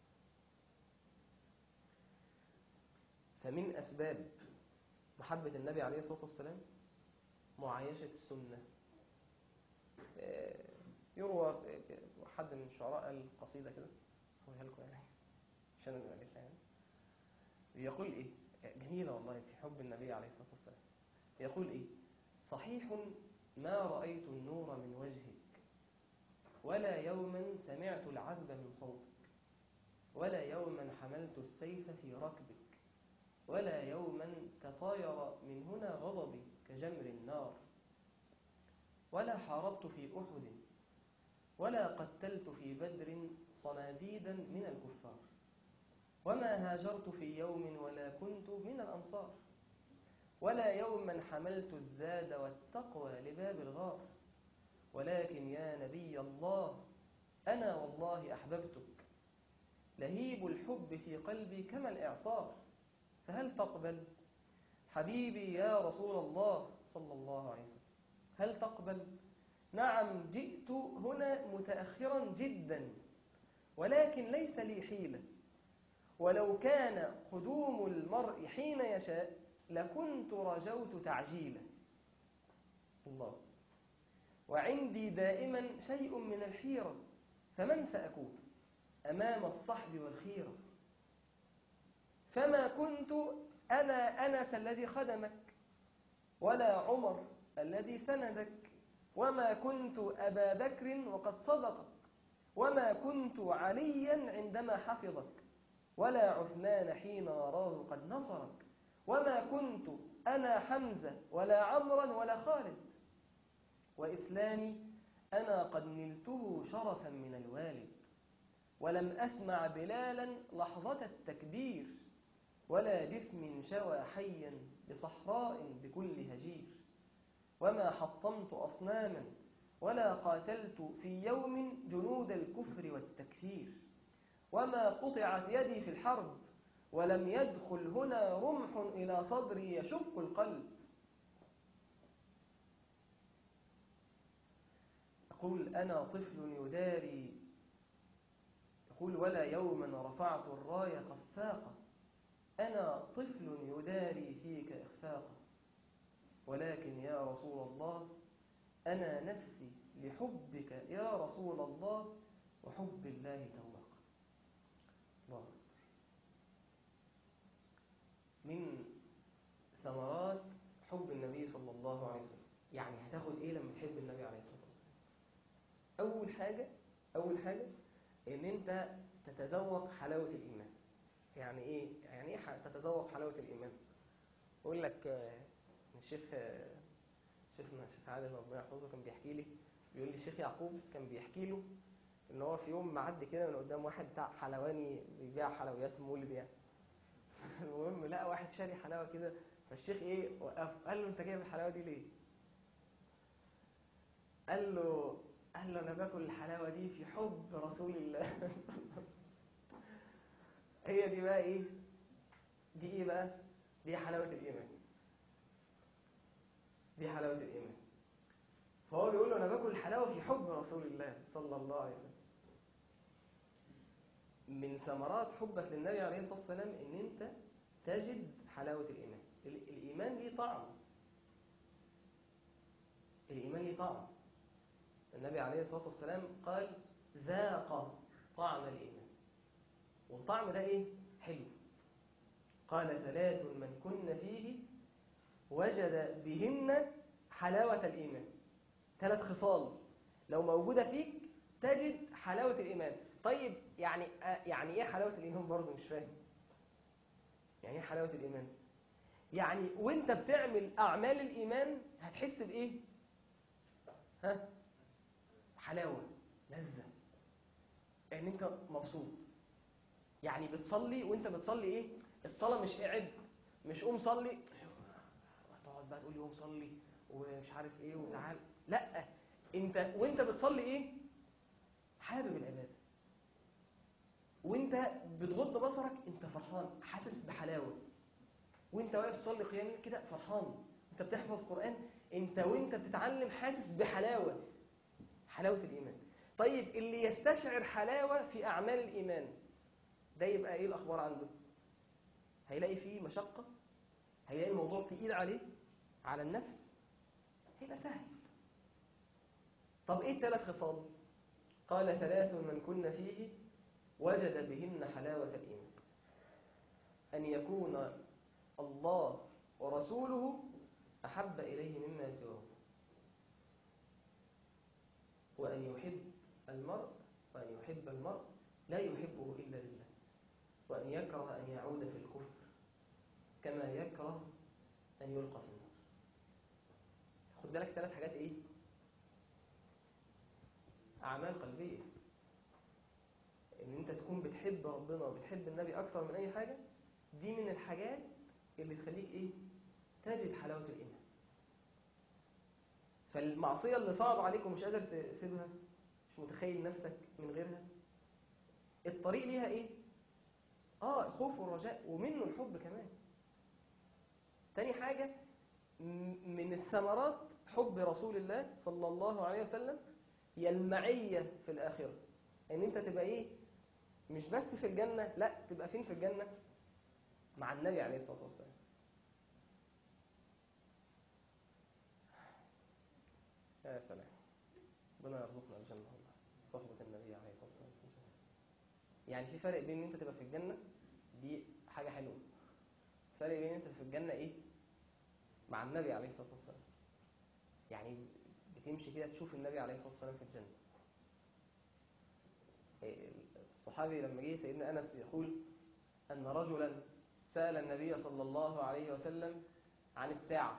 فمن أسباب محبة النبي عليه الصلاة والسلام معايشة السنة يروى حد من الشعراء قال قصيدة كده أقولها لكم يعني عشان أنا ألفها يعني يقول إيه جميلة والله في حب النبي عليه الصلاة والسلام يقول إيه صحيح ما رأيت النور من وجهك ولا يوما سمعت العذب من صوتك ولا يوما حملت السيف في ركبك ولا يوما تطاير من هنا غضبي كجمر النار ولا حاربت في أحد ولا قتلت في بدر صناديدا من الكفار وما هاجرت في يوم ولا كنت من الأنصار ولا يوما حملت الزاد والتقوى لباب الغار ولكن يا نبي الله أنا والله أحببتك لهيب الحب في قلبي كما الإعصار فهل تقبل حبيبي يا رسول الله صلى الله عليه وسلم هل تقبل نعم جئت هنا متأخرا جدا ولكن ليس لي حيلة ولو كان قدوم المرء حين يشاء لكنت رجوت تعجيله الله وعندي دائما شيء من الحيرة فمن سأكون أمام الصحب والخيرة فما كنت أنا أنس الذي خدمك ولا عمر الذي سندك وما كنت أبا بكر وقد صدقك وما كنت عليا عندما حفظك ولا عثمان حين راه قد نصرك وما كنت أنا حمزة ولا عمرا ولا خالد وإسلامي أنا قد نلته شرفا من الوالد ولم أسمع بلالا لحظة التكبير ولا جسم شوى حيا بصحراء بكل هجير وما حطمت أصناما ولا قاتلت في يوم جنود الكفر والتكفير وما قطعت يدي في الحرب ولم يدخل هنا رمح إلى صدري يشق القلب يقول أنا طفل يداري يقول ولا يوما رفعت الراية خفاقة أنا طفل يداري فيك إخفاقا ولكن يا رسول الله أنا نفسي لحبك يا رسول الله وحب الله توقع الله من ثمرات حب النبي صلى الله عليه وسلم يعني هتاخد ايه لما تحب النبي عليه الصلاة والسلام أول حاجة أول حاجة إن أنت تتذوق حلاوة الإيمان يعني إيه؟ يعني إيه تتذوق حلاوة الإيمان؟ أقول لك الشيخ شيخنا الشيخ عادل ربنا يحفظه كان بيحكي لي بيقول لي الشيخ يعقوب كان بيحكي له ان هو في يوم معدي كده من قدام واحد بتاع حلواني بيبيع حلويات مولد يعني المهم لقى واحد شاري حلاوه كده فالشيخ ايه وقف قال له انت جايب الحلاوه دي ليه؟ قال له قال له انا باكل الحلاوه دي في حب رسول الله هي دي بقى ايه؟ دي ايه بقى؟ دي حلاوه الايمان دي حلاوة الإيمان فهو بيقول له أنا باكل الحلاوة في حب رسول الله صلى الله عليه وسلم من ثمرات حبك للنبي عليه الصلاة والسلام إن أنت تجد حلاوة الإيمان الإيمان ليه طعم الإيمان ليه طعم النبي عليه الصلاة والسلام قال ذاق طعم الإيمان والطعم ده إيه؟ حلو قال ثلاث من كن فيه وجد بهن حلاوة الإيمان ثلاث خصال لو موجودة فيك تجد حلاوة الإيمان طيب يعني يعني إيه حلاوة الإيمان برضه مش فاهم يعني إيه حلاوة الإيمان يعني وانت بتعمل أعمال الإيمان هتحس بإيه ها حلاوة لذة يعني انت مبسوط يعني بتصلي وانت بتصلي ايه الصلاة مش قاعد مش قوم صلي تقعد بقى تقول لي قوم صلي ومش عارف ايه وتعال لا انت وانت بتصلي ايه حابب العباده وانت بتغض بصرك انت فرحان حاسس بحلاوه وانت واقف تصلي قيام الليل كده فرحان انت بتحفظ قران انت وانت بتتعلم حاسس بحلاوه حلاوه الايمان طيب اللي يستشعر حلاوه في اعمال الايمان ده يبقى ايه الاخبار عنده هيلاقي فيه مشقه هيلاقي الموضوع تقيل عليه على النفس هيبقى سهل طب ايه الثلاث خصال قال ثلاث من كن فيه وجد بهن حلاوة الإيمان أن يكون الله ورسوله أحب إليه مما سواه وأن يحب المرء وأن يحب المرء لا يحبه إلا لله وأن يكره أن يعود في الكفر كما يكره أن يلقى في النار خد بالك ثلاث حاجات إيه أعمال قلبية إن أنت تكون بتحب ربنا وبتحب النبي أكثر من أي حاجة دي من الحاجات اللي تخليك إيه تجد حلاوة الإيمان فالمعصية اللي صعب عليك ومش قادر تسيبها مش متخيل نفسك من غيرها الطريق ليها إيه آه الخوف والرجاء ومنه الحب كمان تاني حاجة من الثمرات حب رسول الله صلى الله عليه وسلم هي المعية في الآخرة ان انت تبقى ايه مش بس في الجنة لا تبقى فين في الجنة مع النبي عليه الصلاة والسلام يا سلام ربنا يرزقنا الجنة والله صحبة النبي عليه الصلاة والسلام يعني في فرق بين ان انت تبقى في الجنة دي حاجة حلوة فرق بين ان انت في الجنة ايه مع النبي عليه الصلاة والسلام يعني بتمشي كده تشوف النبي عليه الصلاة والسلام في الجنة الصحابي لما جه سيدنا أنس يقول أن رجلا سأل النبي صلى الله عليه وسلم عن الساعة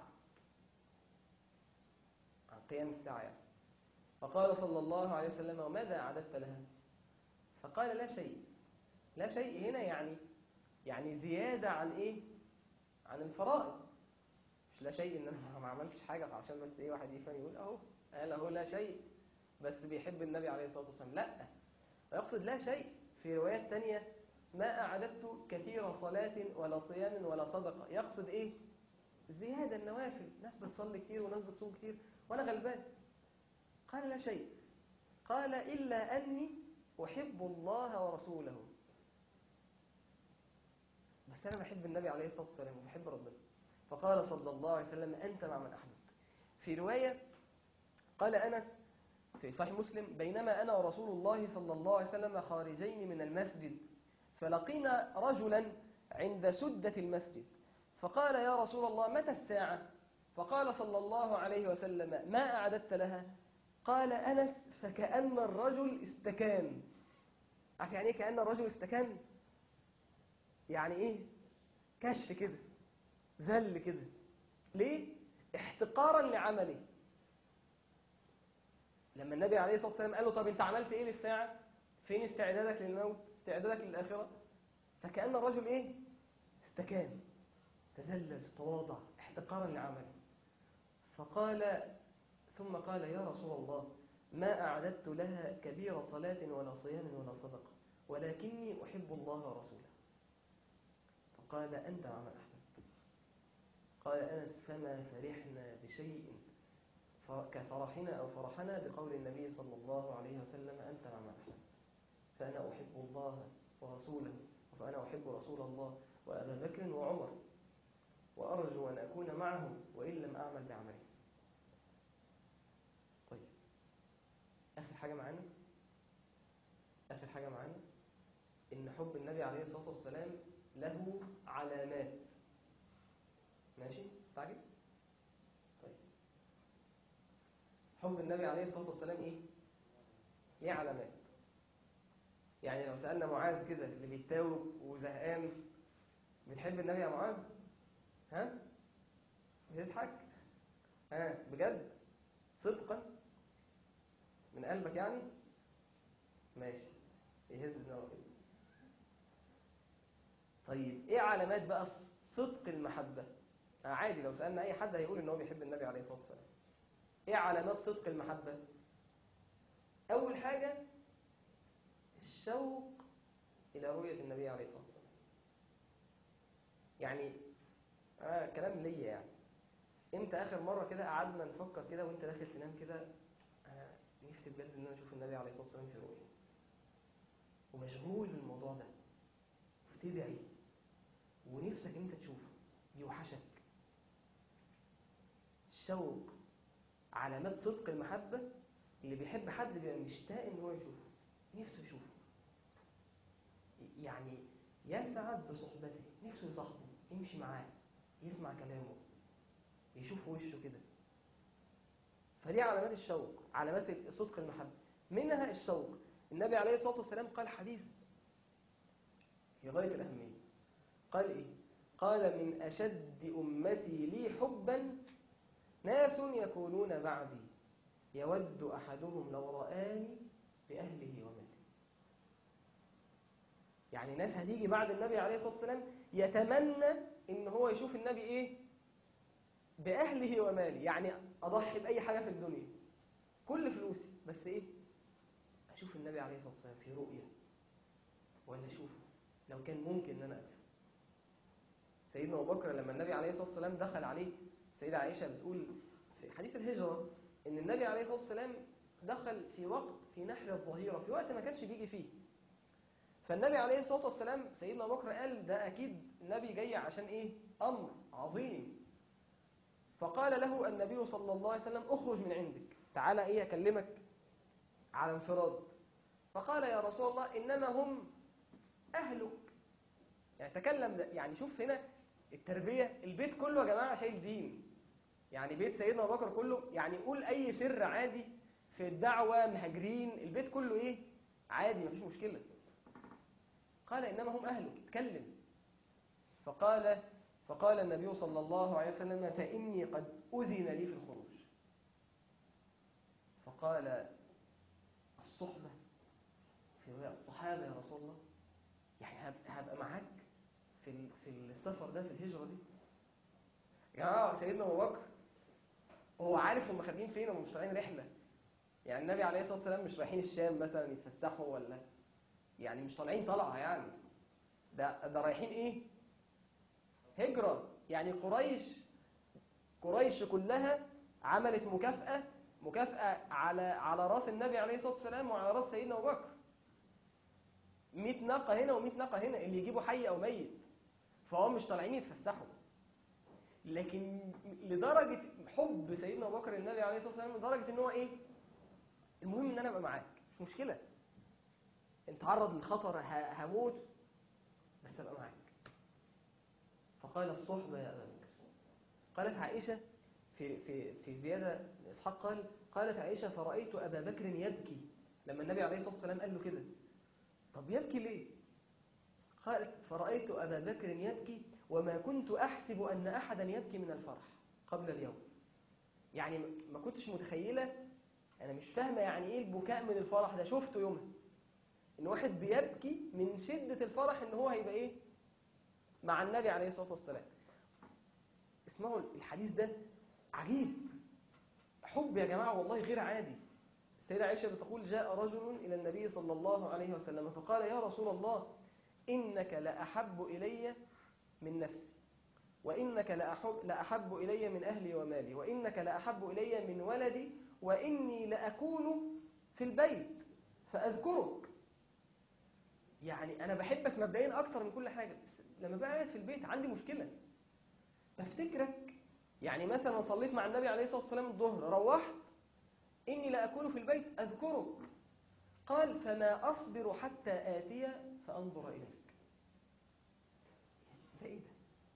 عن قيام الساعة يعني. فقال صلى الله عليه وسلم وماذا أعددت لها فقال لا شيء لا شيء هنا يعني يعني زيادة عن إيه عن الفرائض مش لا شيء إن أنا ما عملتش حاجة عشان بس إيه واحد يفهم يقول أهو قال أهو لا شيء بس بيحب النبي عليه الصلاة والسلام لا ويقصد لا شيء في روايات تانية ما أعددت كثير صلاة ولا صيام ولا صدقة يقصد إيه زيادة النوافل ناس بتصلي كتير وناس بتصوم كتير وأنا غلبان قال لا شيء قال إلا أني أحب الله ورسوله بس أنا بحب النبي عليه الصلاة والسلام وبحب ربنا فقال صلى الله عليه وسلم أنت مع من أحببت في رواية قال أنس في صحيح مسلم بينما أنا ورسول الله صلى الله عليه وسلم خارجين من المسجد فلقينا رجلا عند سدة المسجد فقال يا رسول الله متى الساعة فقال صلى الله عليه وسلم ما أعددت لها قال أنس فكأن الرجل استكان عارف يعني إيه كأن الرجل استكان يعني إيه كشف كده ذل كده ليه احتقارا لعمله لما النبي عليه الصلاة والسلام قال له طب انت عملت ايه للساعة فين استعدادك للموت استعدادك للآخرة فكأن الرجل ايه استكان تذلل تواضع احتقارا لعمله فقال ثم قال يا رسول الله ما أعددت لها كبير صلاة ولا صيام ولا صدقة ولكني أحب الله ورسوله فقال أنت مع من أحببت قال أنس فما فرحنا بشيء كفرحنا أو فرحنا بقول النبي صلى الله عليه وسلم أنت مع من أحببت فأنا أحب الله ورسوله فأنا أحب رسول الله وأبا بكر وعمر وأرجو أن أكون معهم وإن لم أعمل بعمله طيب آخر حاجة معانا آخر حاجة معانا إن حب النبي عليه الصلاة والسلام له علامات ماشي استعجل طيب حب النبي عليه الصلاة والسلام إيه ليه علامات يعني لو سألنا معاذ كده اللي بيتاوب وزهقان بتحب النبي يا معاذ ها بتضحك ها بجد صدقا من قلبك يعني ماشي يهز دماغه كده طيب ايه علامات بقى صدق المحبة آه عادي لو سألنا اي حد هيقول ان هو بيحب النبي عليه الصلاة والسلام ايه علامات صدق المحبة اول حاجة الشوق إلى رؤية النبي عليه الصلاة والسلام يعني آه كلام ليا يعني انت اخر مرة كده قعدنا نفكر كده وانت داخل تنام كده انا نفسي بجد ان انا اشوف النبي عليه الصلاة والسلام في رؤية ومشغول بالموضوع ده وتدعي ونفسك انت تشوفه يوحشك الشوق علامات صدق المحبة اللي بيحب حد بيبقى مشتاق ان هو يشوفه نفسه يشوفه يعني يسعد بصحبته نفسه يصاحبه يمشي معاه يسمع كلامه يشوف وشه كده فدي علامات الشوق علامات صدق المحبة منها الشوق النبي عليه الصلاة والسلام قال حديث في غاية الأهمية قال إيه؟ قال من أشد أمتي لي حبا ناس يكونون بعدي يود أحدهم لو رآني بأهله وماله يعني ناس هتيجي بعد النبي عليه الصلاة والسلام يتمنى إن هو يشوف النبي إيه بأهله وماله يعني أضحي بأي حاجة في الدنيا كل فلوسي بس إيه أشوف النبي عليه الصلاة والسلام في رؤية ولا أشوفه لو كان ممكن أن أنا أشوفه سيدنا أبو بكر لما النبي عليه الصلاة والسلام دخل عليه سيدة عائشة بتقول في حديث الهجرة إن النبي عليه الصلاة والسلام دخل في وقت في نحر الظهيرة في وقت ما كانش بيجي فيه فالنبي عليه الصلاة والسلام سيدنا أبو بكر قال ده أكيد النبي جاي عشان إيه أمر عظيم فقال له النبي صلى الله عليه وسلم اخرج من عندك تعالى إيه أكلمك على انفراد فقال يا رسول الله إنما هم أهلك يعني تكلم ده يعني شوف هنا التربية البيت كله يا جماعة شايل دين يعني بيت سيدنا أبو بكر كله يعني قول أي سر عادي في الدعوة مهاجرين البيت كله إيه عادي مفيش مشكلة قال إنما هم أهلك اتكلم فقال فقال النبي صلى الله عليه وسلم فإني قد أذن لي في الخروج فقال الصحبة في رواية الصحابة يا رسول الله يعني هبقى معاك في في السفر ده في الهجرة دي يا سيدنا أبو بكر هو عارف هم خارجين فين ومش طالعين رحلة يعني النبي عليه الصلاة والسلام مش رايحين الشام مثلا يتفسحوا ولا يعني مش طالعين طلعة يعني ده ده رايحين ايه هجرة يعني قريش قريش كلها عملت مكافأة مكافأة على على راس النبي عليه الصلاة والسلام وعلى راس سيدنا أبو بكر 100 ناقة هنا و100 ناقة هنا اللي يجيبوا حي أو ميت فهم مش طالعين يتفسحوا لكن لدرجة حب سيدنا أبو بكر للنبي عليه الصلاة والسلام لدرجة إن هو إيه المهم إن أنا أبقى معاك مش مشكلة انت تعرض للخطر هموت بس أبقى معاك فقال الصحبة يا أبا بكر قالت عائشة في, في, في زيادة إسحاق قال قالت عائشة فرأيت أبا بكر يبكي لما النبي عليه الصلاة والسلام قال له كده طب يبكي ليه قالت فرأيت أبا بكر يبكي وما كنت أحسب أن أحدا يبكي من الفرح قبل اليوم يعني ما كنتش متخيلة أنا مش فاهمة يعني إيه البكاء من الفرح ده شفته يومها إن واحد بيبكي من شدة الفرح إن هو هيبقى إيه مع النبي عليه الصلاة والسلام اسمعوا الحديث ده عجيب حب يا جماعة والله غير عادي السيدة عائشة بتقول جاء رجل إلى النبي صلى الله عليه وسلم فقال يا رسول الله إنك لأحب إلي من نفسي وإنك لأحب, لأحب إلي من أهلي ومالي وإنك لأحب إلي من ولدي وإني لأكون في البيت فأذكرك يعني أنا بحبك مبدئيا أكتر من كل حاجة بس لما بقى قاعد في البيت عندي مشكلة بفتكرك يعني مثلا صليت مع النبي عليه الصلاة والسلام الظهر روحت إني لأكون في البيت أذكرك قال فما أصبر حتى آتي فأنظر إليك ده إيه ده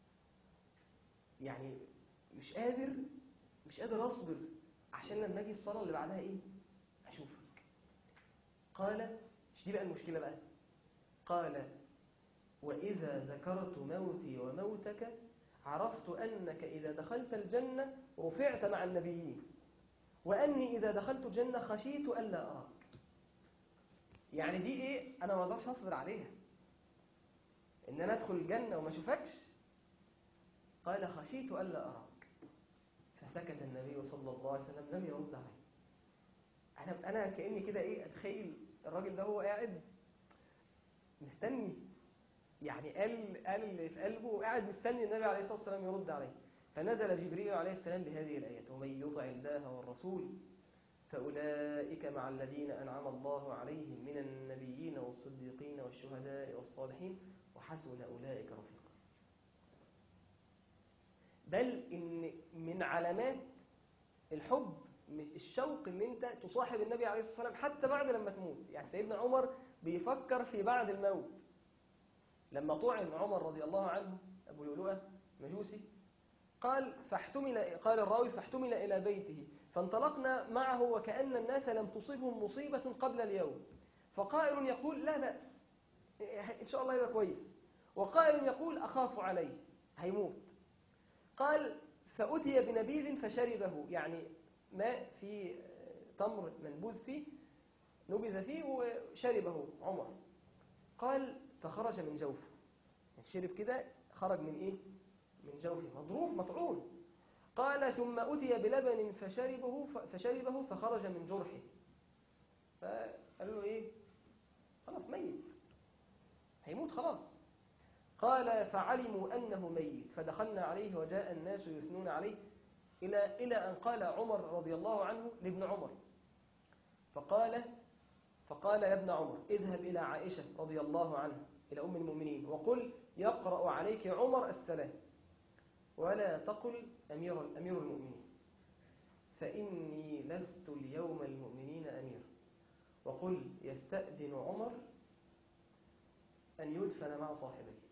يعني مش قادر مش قادر أصبر عشان لما أجي الصلاة اللي بعدها إيه أشوفك قال مش دي بقى المشكلة بقى قال وإذا ذكرت موتي وموتك عرفت أنك إذا دخلت الجنة رفعت مع النبيين وأني إذا دخلت الجنة خشيت ألا أراك يعني دي إيه أنا ما أقدرش أصبر عليها إن أنا أدخل الجنة وما أشوفكش قال خشيت ألا أراك فسكت النبي صلى الله عليه وسلم لم يرد عليه أنا أنا كأني كده إيه أتخيل الراجل ده هو قاعد مستني يعني قال قال اللي في قلبه وقاعد مستني النبي عليه الصلاة والسلام يرد عليه فنزل جبريل عليه السلام بهذه الآيات ومن يطع الله والرسول فأولئك مع الذين أنعم الله عليهم من النبيين والصديقين والشهداء والصالحين وحسن أولئك رفيقا بل إن من علامات الحب الشوق ان انت تصاحب النبي عليه الصلاة والسلام حتى بعد لما تموت يعني سيدنا عمر بيفكر في بعد الموت لما طعن عمر رضي الله عنه أبو لؤلؤة مجوسي قال فاحتمل قال الراوي فاحتمل إلى بيته فانطلقنا معه وكأن الناس لم تصبهم مصيبة قبل اليوم فقائل يقول لا بأس إن شاء الله يبقى كويس وقائل يقول أخاف عليه هيموت قال فأتي بنبيذ فشربه يعني ماء في تمر منبوذ فيه نبذ فيه وشربه عمر قال فخرج من جوفه يعني شرب كده خرج من ايه من جوفه مضروب مطعون قال ثم أتي بلبن فشربه فشربه فخرج من جرحه فقال له ايه خلاص ميت هيموت خلاص قال فعلموا أنه ميت فدخلنا عليه وجاء الناس يثنون عليه إلى إلى أن قال عمر رضي الله عنه لابن عمر فقال فقال يا ابن عمر اذهب إلى عائشة رضي الله عنها إلى أم المؤمنين وقل يقرأ عليك عمر السلام ولا تقل أمير, أمير المؤمنين فإني لست اليوم المؤمنين أمير وقل يستأذن عمر أن يدفن مع صاحبيه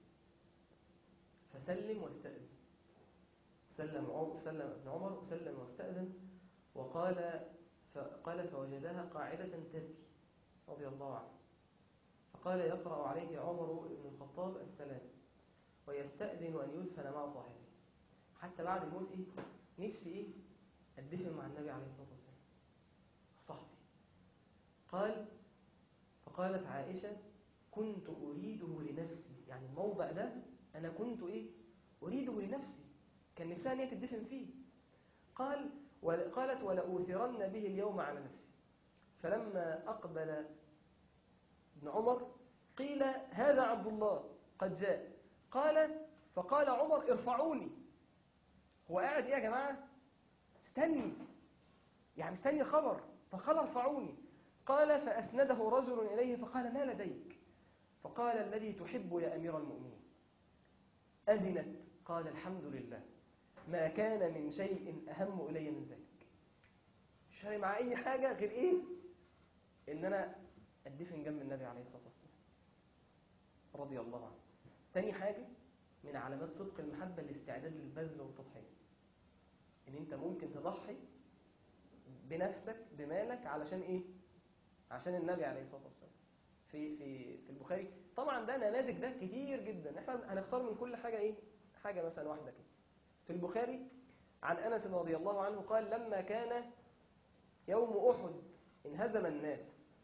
فسلم واستأذن سلم عمر سلم ابن عمر وسلم واستأذن وقال فقال فوجدها قاعدة تبكي رضي الله عنه فقال يقرأ عليه عمر بن الخطاب السلام ويستأذن أن يدفن مع صاحبه حتى بعد الموت إيه؟ نفسي إيه؟ أدفن مع النبي عليه الصلاة والسلام صاحبي قال فقالت عائشة كنت أريده لنفسي يعني الموضع ده أنا كنت إيه أريده لنفسي كان نفسها أن هي تدفن فيه قال قالت ولأوثرن به اليوم على نفسي فلما أقبل ابن عمر قيل هذا عبد الله قد جاء قال فقال عمر ارفعوني هو قاعد ايه يا جماعة استني يعني استني خبر فقال ارفعوني قال فأسنده رجل إليه فقال ما لديك فقال الذي تحب يا أمير المؤمنين أذنت قال الحمد لله ما كان من شيء أهم إلي من ذلك مش فارق مع أي حاجة غير إيه إن أنا أدفن جنب النبي عليه الصلاة والسلام رضي الله عنه تاني حاجة من علامات صدق المحبة الاستعداد للبذل والتضحية إن أنت ممكن تضحي بنفسك بمالك علشان إيه عشان النبي عليه الصلاة والسلام في في في البخاري طبعا ده نماذج ده كتير جدا احنا هنختار من كل حاجة ايه حاجة مثلا واحدة كده في البخاري عن أنس رضي الله عنه قال لما كان يوم أحد انهزم الناس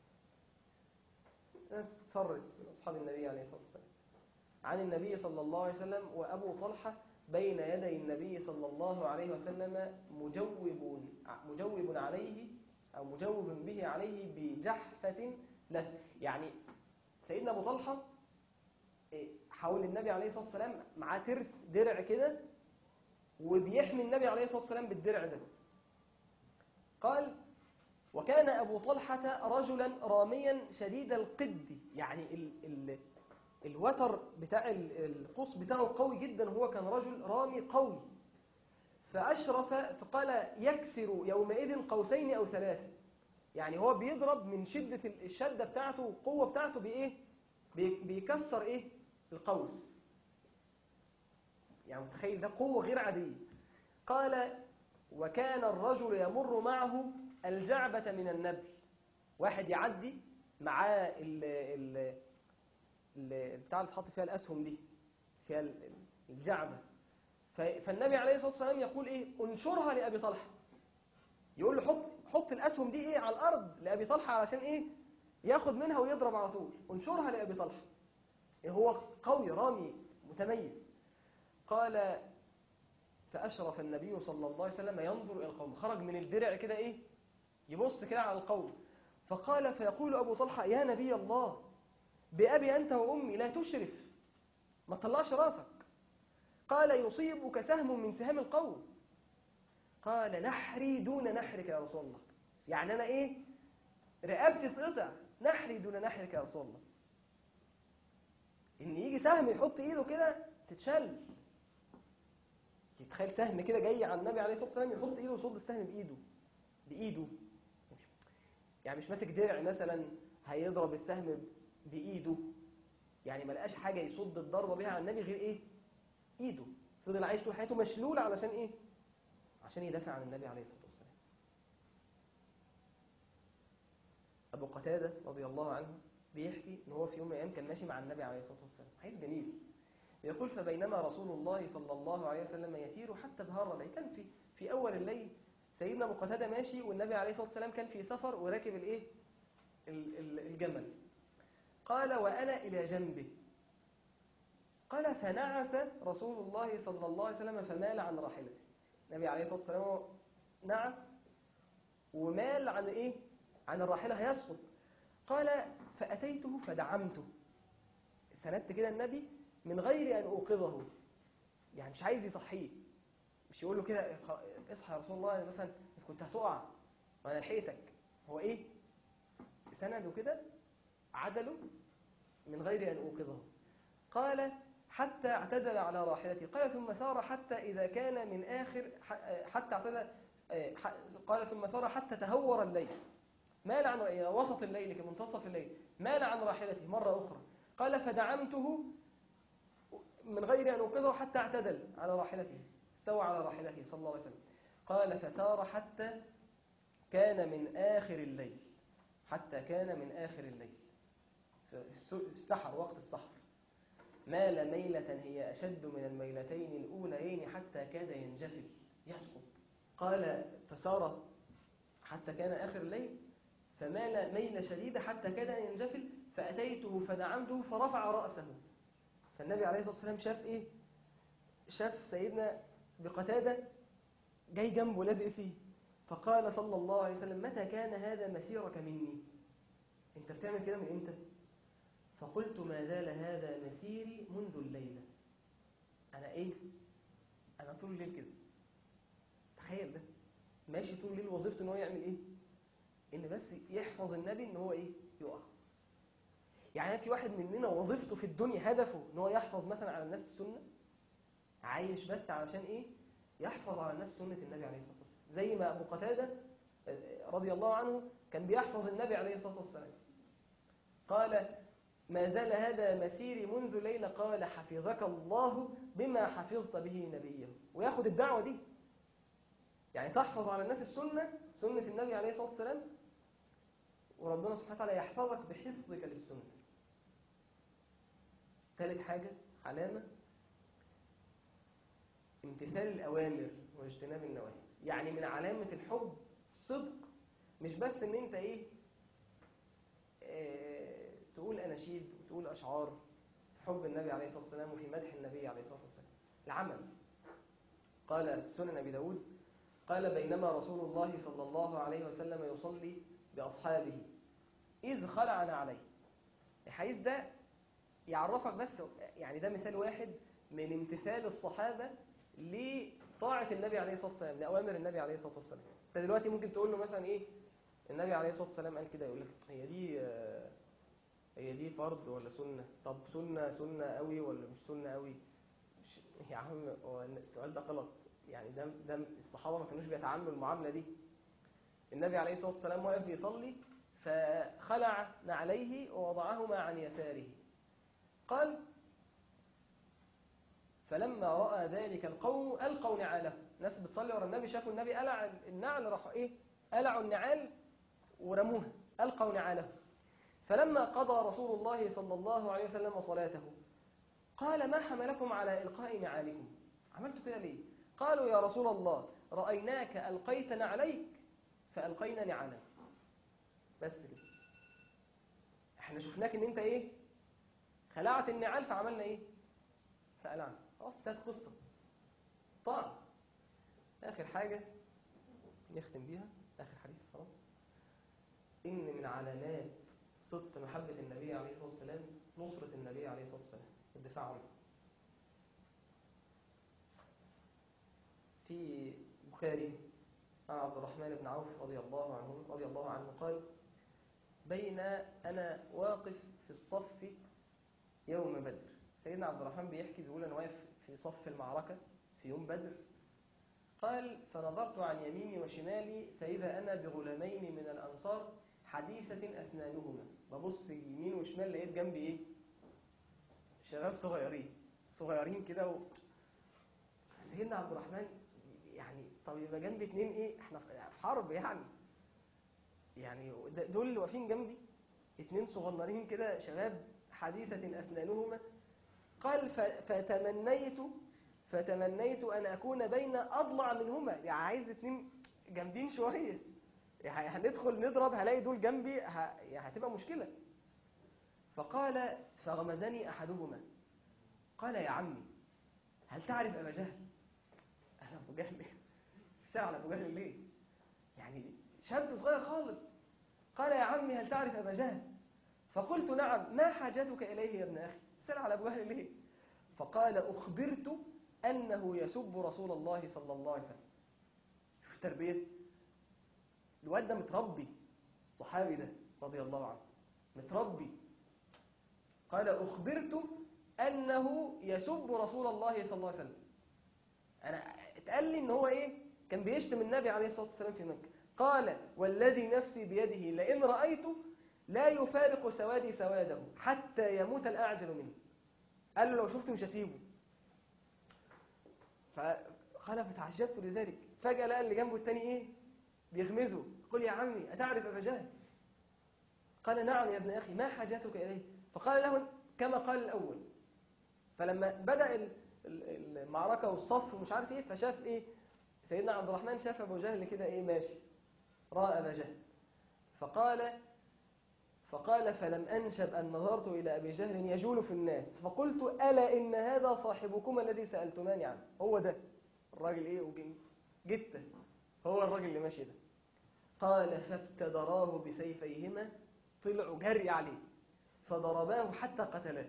ناس فرت من أصحاب النبي عليه الصلاة والسلام عن النبي صلى الله عليه وسلم وأبو طلحة بين يدي النبي صلى الله عليه وسلم مجوب مجوب عليه أو مجوب به عليه بجحفة له يعني سيدنا أبو طلحة حول النبي عليه الصلاة والسلام معاه ترس درع كده وبيحمي النبي عليه الصلاة والسلام بالدرع ده قال وكان أبو طلحة رجلا راميا شديد القد يعني ال ال الوتر بتاع القوس بتاعه قوي جدا هو كان رجل رامي قوي فأشرف فقال يكسر يومئذ قوسين أو ثلاثة يعني هو بيضرب من شدة الشدة بتاعته والقوة بتاعته بإيه بيكسر إيه القوس يعني متخيل ده قوة غير عادية قال وكان الرجل يمر معه الجعبة من النبل واحد يعدي معاه ال ال ال بتاع اللي تحط فيها الأسهم دي فيها الجعبة فالنبي عليه الصلاة والسلام يقول إيه انشرها لأبي طلحة يقول له حط حط الأسهم دي إيه على الأرض لأبي طلحة علشان إيه ياخد منها ويضرب على طول انشرها لأبي طلحة إيه هو قوي رامي متميز قال فأشرف النبي صلى الله عليه وسلم ينظر إلى القوم خرج من الدرع كده إيه يبص كده على القوم فقال فيقول أبو طلحة يا نبي الله بأبي أنت وأمي لا تشرف ما تطلعش راسك قال يصيبك سهم من سهام القوم قال نحري دون نحرك يا رسول الله يعني أنا إيه رقبتي تقطع نحري دون نحرك يا رسول الله إن يجي سهم يحط إيده كده تتشل يتخيل سهم كده جاي على النبي عليه الصلاة والسلام يحط إيده ويصد السهم بإيده بإيده يعني مش ماسك درع مثلا هيضرب السهم بإيده يعني ما لقاش حاجة يصد الضربة بيها على النبي غير إيه إيده فضل عايش طول حياته مشلول علشان إيه عشان يدافع عن النبي عليه الصلاة والسلام أبو قتادة رضي الله عنه بيحكي إن هو في يوم من الأيام كان ماشي مع النبي عليه الصلاة والسلام حديث جميل يقول فبينما رسول الله صلى الله عليه وسلم يسير حتى بهار الليل كان في في أول الليل سيدنا أبو قتادة ماشي والنبي عليه الصلاة والسلام كان في سفر وراكب الإيه الجمل قال وأنا إلى جنبه قال فنعس رسول الله صلى الله عليه وسلم فمال عن راحلته النبي عليه الصلاة والسلام نعس ومال عن إيه عن الراحلة هيسقط قال فأتيته فدعمته سندت كده النبي من غير أن أوقظه يعني مش عايز يصحيه مش يقول له كده اصحى يا رسول الله مثلا كنت هتقع وانا لحقتك هو ايه سنده كده عدله من غير أن أوقظه قال حتى اعتدل على راحلته قال ثم سار حتى إذا كان من آخر حتى اعتدل قال ثم سار حتى تهور الليل مال عن إلى وسط الليل كمنتصف الليل مال عن راحلته مرة أخرى قال فدعمته من غير أن أوقظه حتى اعتدل على راحلته استوى على راحلته صلى الله عليه وسلم قال فسار حتى كان من آخر الليل حتى كان من آخر الليل السحر وقت السحر مال ميلة هي أشد من الميلتين الأوليين حتى كاد ينجفل يسقط قال فسار حتى كان آخر الليل فمال ميلة شديدة حتى كاد أن ينجفل فأتيته فدعمته فرفع رأسه فالنبي عليه الصلاة والسلام شاف إيه شاف سيدنا بقتادة جاي جنبه لازق فيه فقال صلى الله عليه وسلم متى كان هذا مسيرك مني انت بتعمل كده من امتى فقلت ما زال هذا مسيري منذ الليلة انا ايه انا طول الليل كده تخيل ده ماشي طول الليل وظيفته ان هو يعمل ايه ان بس يحفظ النبي ان هو ايه يقع يعني في واحد مننا وظيفته في الدنيا هدفه ان هو يحفظ مثلا على الناس السنة عايش بس علشان ايه يحفظ على الناس سنة النبي عليه الصلاة والسلام زي ما أبو قتادة رضي الله عنه كان بيحفظ النبي عليه الصلاة والسلام قال ما زال هذا مسيري منذ ليلة قال حفظك الله بما حفظت به نبيه وياخد الدعوة دي يعني تحفظ على الناس السنة سنة النبي عليه الصلاة والسلام وربنا سبحانه وتعالى يحفظك بحفظك للسنة ثالث حاجة علامة امتثال الأوامر واجتناب النواهي يعني من علامة الحب صدق مش بس ان انت ايه اه تقول اناشيد وتقول اشعار في حب النبي عليه الصلاة والسلام وفي مدح النبي عليه الصلاة والسلام العمل قال سنن أبي داود قال بينما رسول الله صلى الله عليه وسلم يصلي بأصحابه إذ خلعنا عليه الحديث ده يعرفك بس يعني ده مثال واحد من امتثال الصحابة لطاعة النبي عليه الصلاة والسلام لأوامر النبي عليه الصلاة والسلام انت دلوقتي ممكن تقول له مثلا إيه النبي عليه الصلاة والسلام قال كده يقول لك هي دي هي دي فرض ولا سنة طب سنة سنة قوي ولا مش سنة قوي مش يا عم هو السؤال ده غلط يعني ده ده الصحابة ما كانوش بيتعاملوا المعاملة دي النبي عليه الصلاة والسلام واقف بيصلي فخلع نعليه ووضعهما عن يساره قال فلما رأى ذلك القوم ألقوا نعاله ناس بتصلي ورا النبي شافوا النبي قلع النعل راحوا إيه قلعوا النعال ورموها ألقوا نعاله فلما قضى رسول الله صلى الله عليه وسلم صلاته قال ما حملكم على إلقاء نعالكم عملت كده ليه قالوا يا رسول الله رأيناك ألقيت نعليك فألقينا نعالا بس كده احنا شفناك ان انت ايه خلعت النعال فعملنا ايه فقلعنا خلاص ده قصة طبعا آخر حاجة نختم بيها آخر حديث خلاص إن من علامات صدق محبة النبي عليه الصلاة والسلام نصرة النبي عليه الصلاة والسلام الدفاع عنه في بخاري عن عبد الرحمن بن عوف رضي الله عنه رضي الله عنه قال بين أنا واقف في الصف يوم بدر سيدنا عبد الرحمن بيحكي بيقول أنا واقف في صف المعركة في يوم بدر قال فنظرت عن يميني وشمالي فإذا أنا بغلامين من الأنصار حديثة أسنانهما ببص يمين وشمال لقيت جنبي إيه شباب صغيرين صغيرين كده و... سيدنا عبد الرحمن يعني طب يبقى جنبي اتنين ايه احنا في حرب يعني يعني دول اللي واقفين جنبي اتنين صغننين كده شباب حديثة أسنانهما قال فتمنيت فتمنيت أن أكون بين أضلع منهما يعني عايز اتنين جنبين شوية يعني هندخل نضرب هلاقي دول جنبي ه... يعني هتبقى مشكلة فقال فغمزني أحدهما قال يا عمي هل تعرف أبا جهل أنا أبو جهل ساعة على أبو جهل ليه يعني شاب صغير خالص قال يا عمي هل تعرف أبا جهل فقلت نعم ما حاجتك إليه يا ابن أخي سأل على أبو جهل ليه فقال أخبرت أنه يسب رسول الله صلى الله عليه وسلم شوف التربية الواد ده متربي صحابي ده رضي الله عنه متربي قال أخبرت أنه يسب رسول الله صلى الله عليه وسلم أنا اتقال لي إن هو إيه كان بيشتم النبي عليه الصلاة والسلام في مكة قال والذي نفسي بيده لئن رأيته لا يفارق سوادي سواده حتى يموت الأعجل منه قال له لو شفته مش هسيبه فقال فتعجبت لذلك فجأة لقى اللي جنبه التاني ايه بيغمزه قل يا عمي أتعرف أبا جهل قال نعم يا ابن أخي ما حاجتك إليه فقال له كما قال الأول فلما بدأ المعركة والصف ومش عارف ايه فشاف ايه سيدنا عبد الرحمن شاف أبو جهل كده ايه ماشي رأى أبا جهل فقال فقال فلم أنشب أن نظرت إلى أبي جهل يجول في الناس فقلت ألا إن هذا صاحبكم الذي سألتماني عنه هو ده الراجل إيه جته هو الراجل اللي ماشي ده قال فابتدراه بسيفيهما طلعوا جري عليه فضرباه حتى قتلاه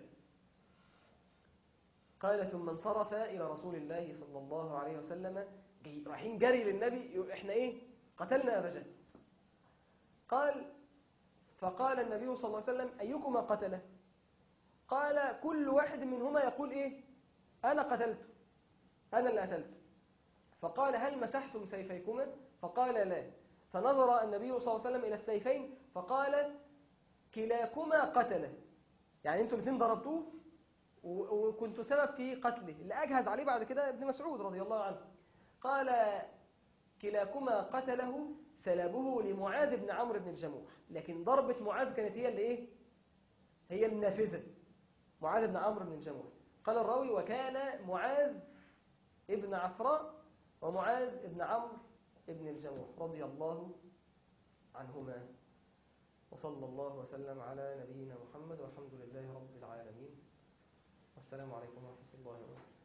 قال ثم انصرف إلى رسول الله صلى الله عليه وسلم رايحين جري للنبي احنا ايه قتلنا أبا جهل قال فقال النبي صلى الله عليه وسلم أيكما قتله قال كل واحد منهما يقول إيه أنا قتلته أنا اللي قتلته فقال هل مسحتم سيفيكما فقال لا فنظر النبي صلى الله عليه وسلم إلى السيفين فقال كلاكما قتله يعني أنتم الاثنين ضربتوه وكنت سبب في قتله اللي أجهز عليه بعد كده ابن مسعود رضي الله عنه قال كلاكما قتله سلبه لمعاذ بن عمرو بن الجموح لكن ضربة معاذ كانت هي اللي ايه هي النافذة معاذ بن عمرو بن الجموح قال الراوي وكان معاذ ابن عفراء ومعاذ ابن عمرو ابن الجموح رضي الله عنهما وصلى الله وسلم على نبينا محمد والحمد لله رب العالمين والسلام عليكم ورحمة الله وبركاته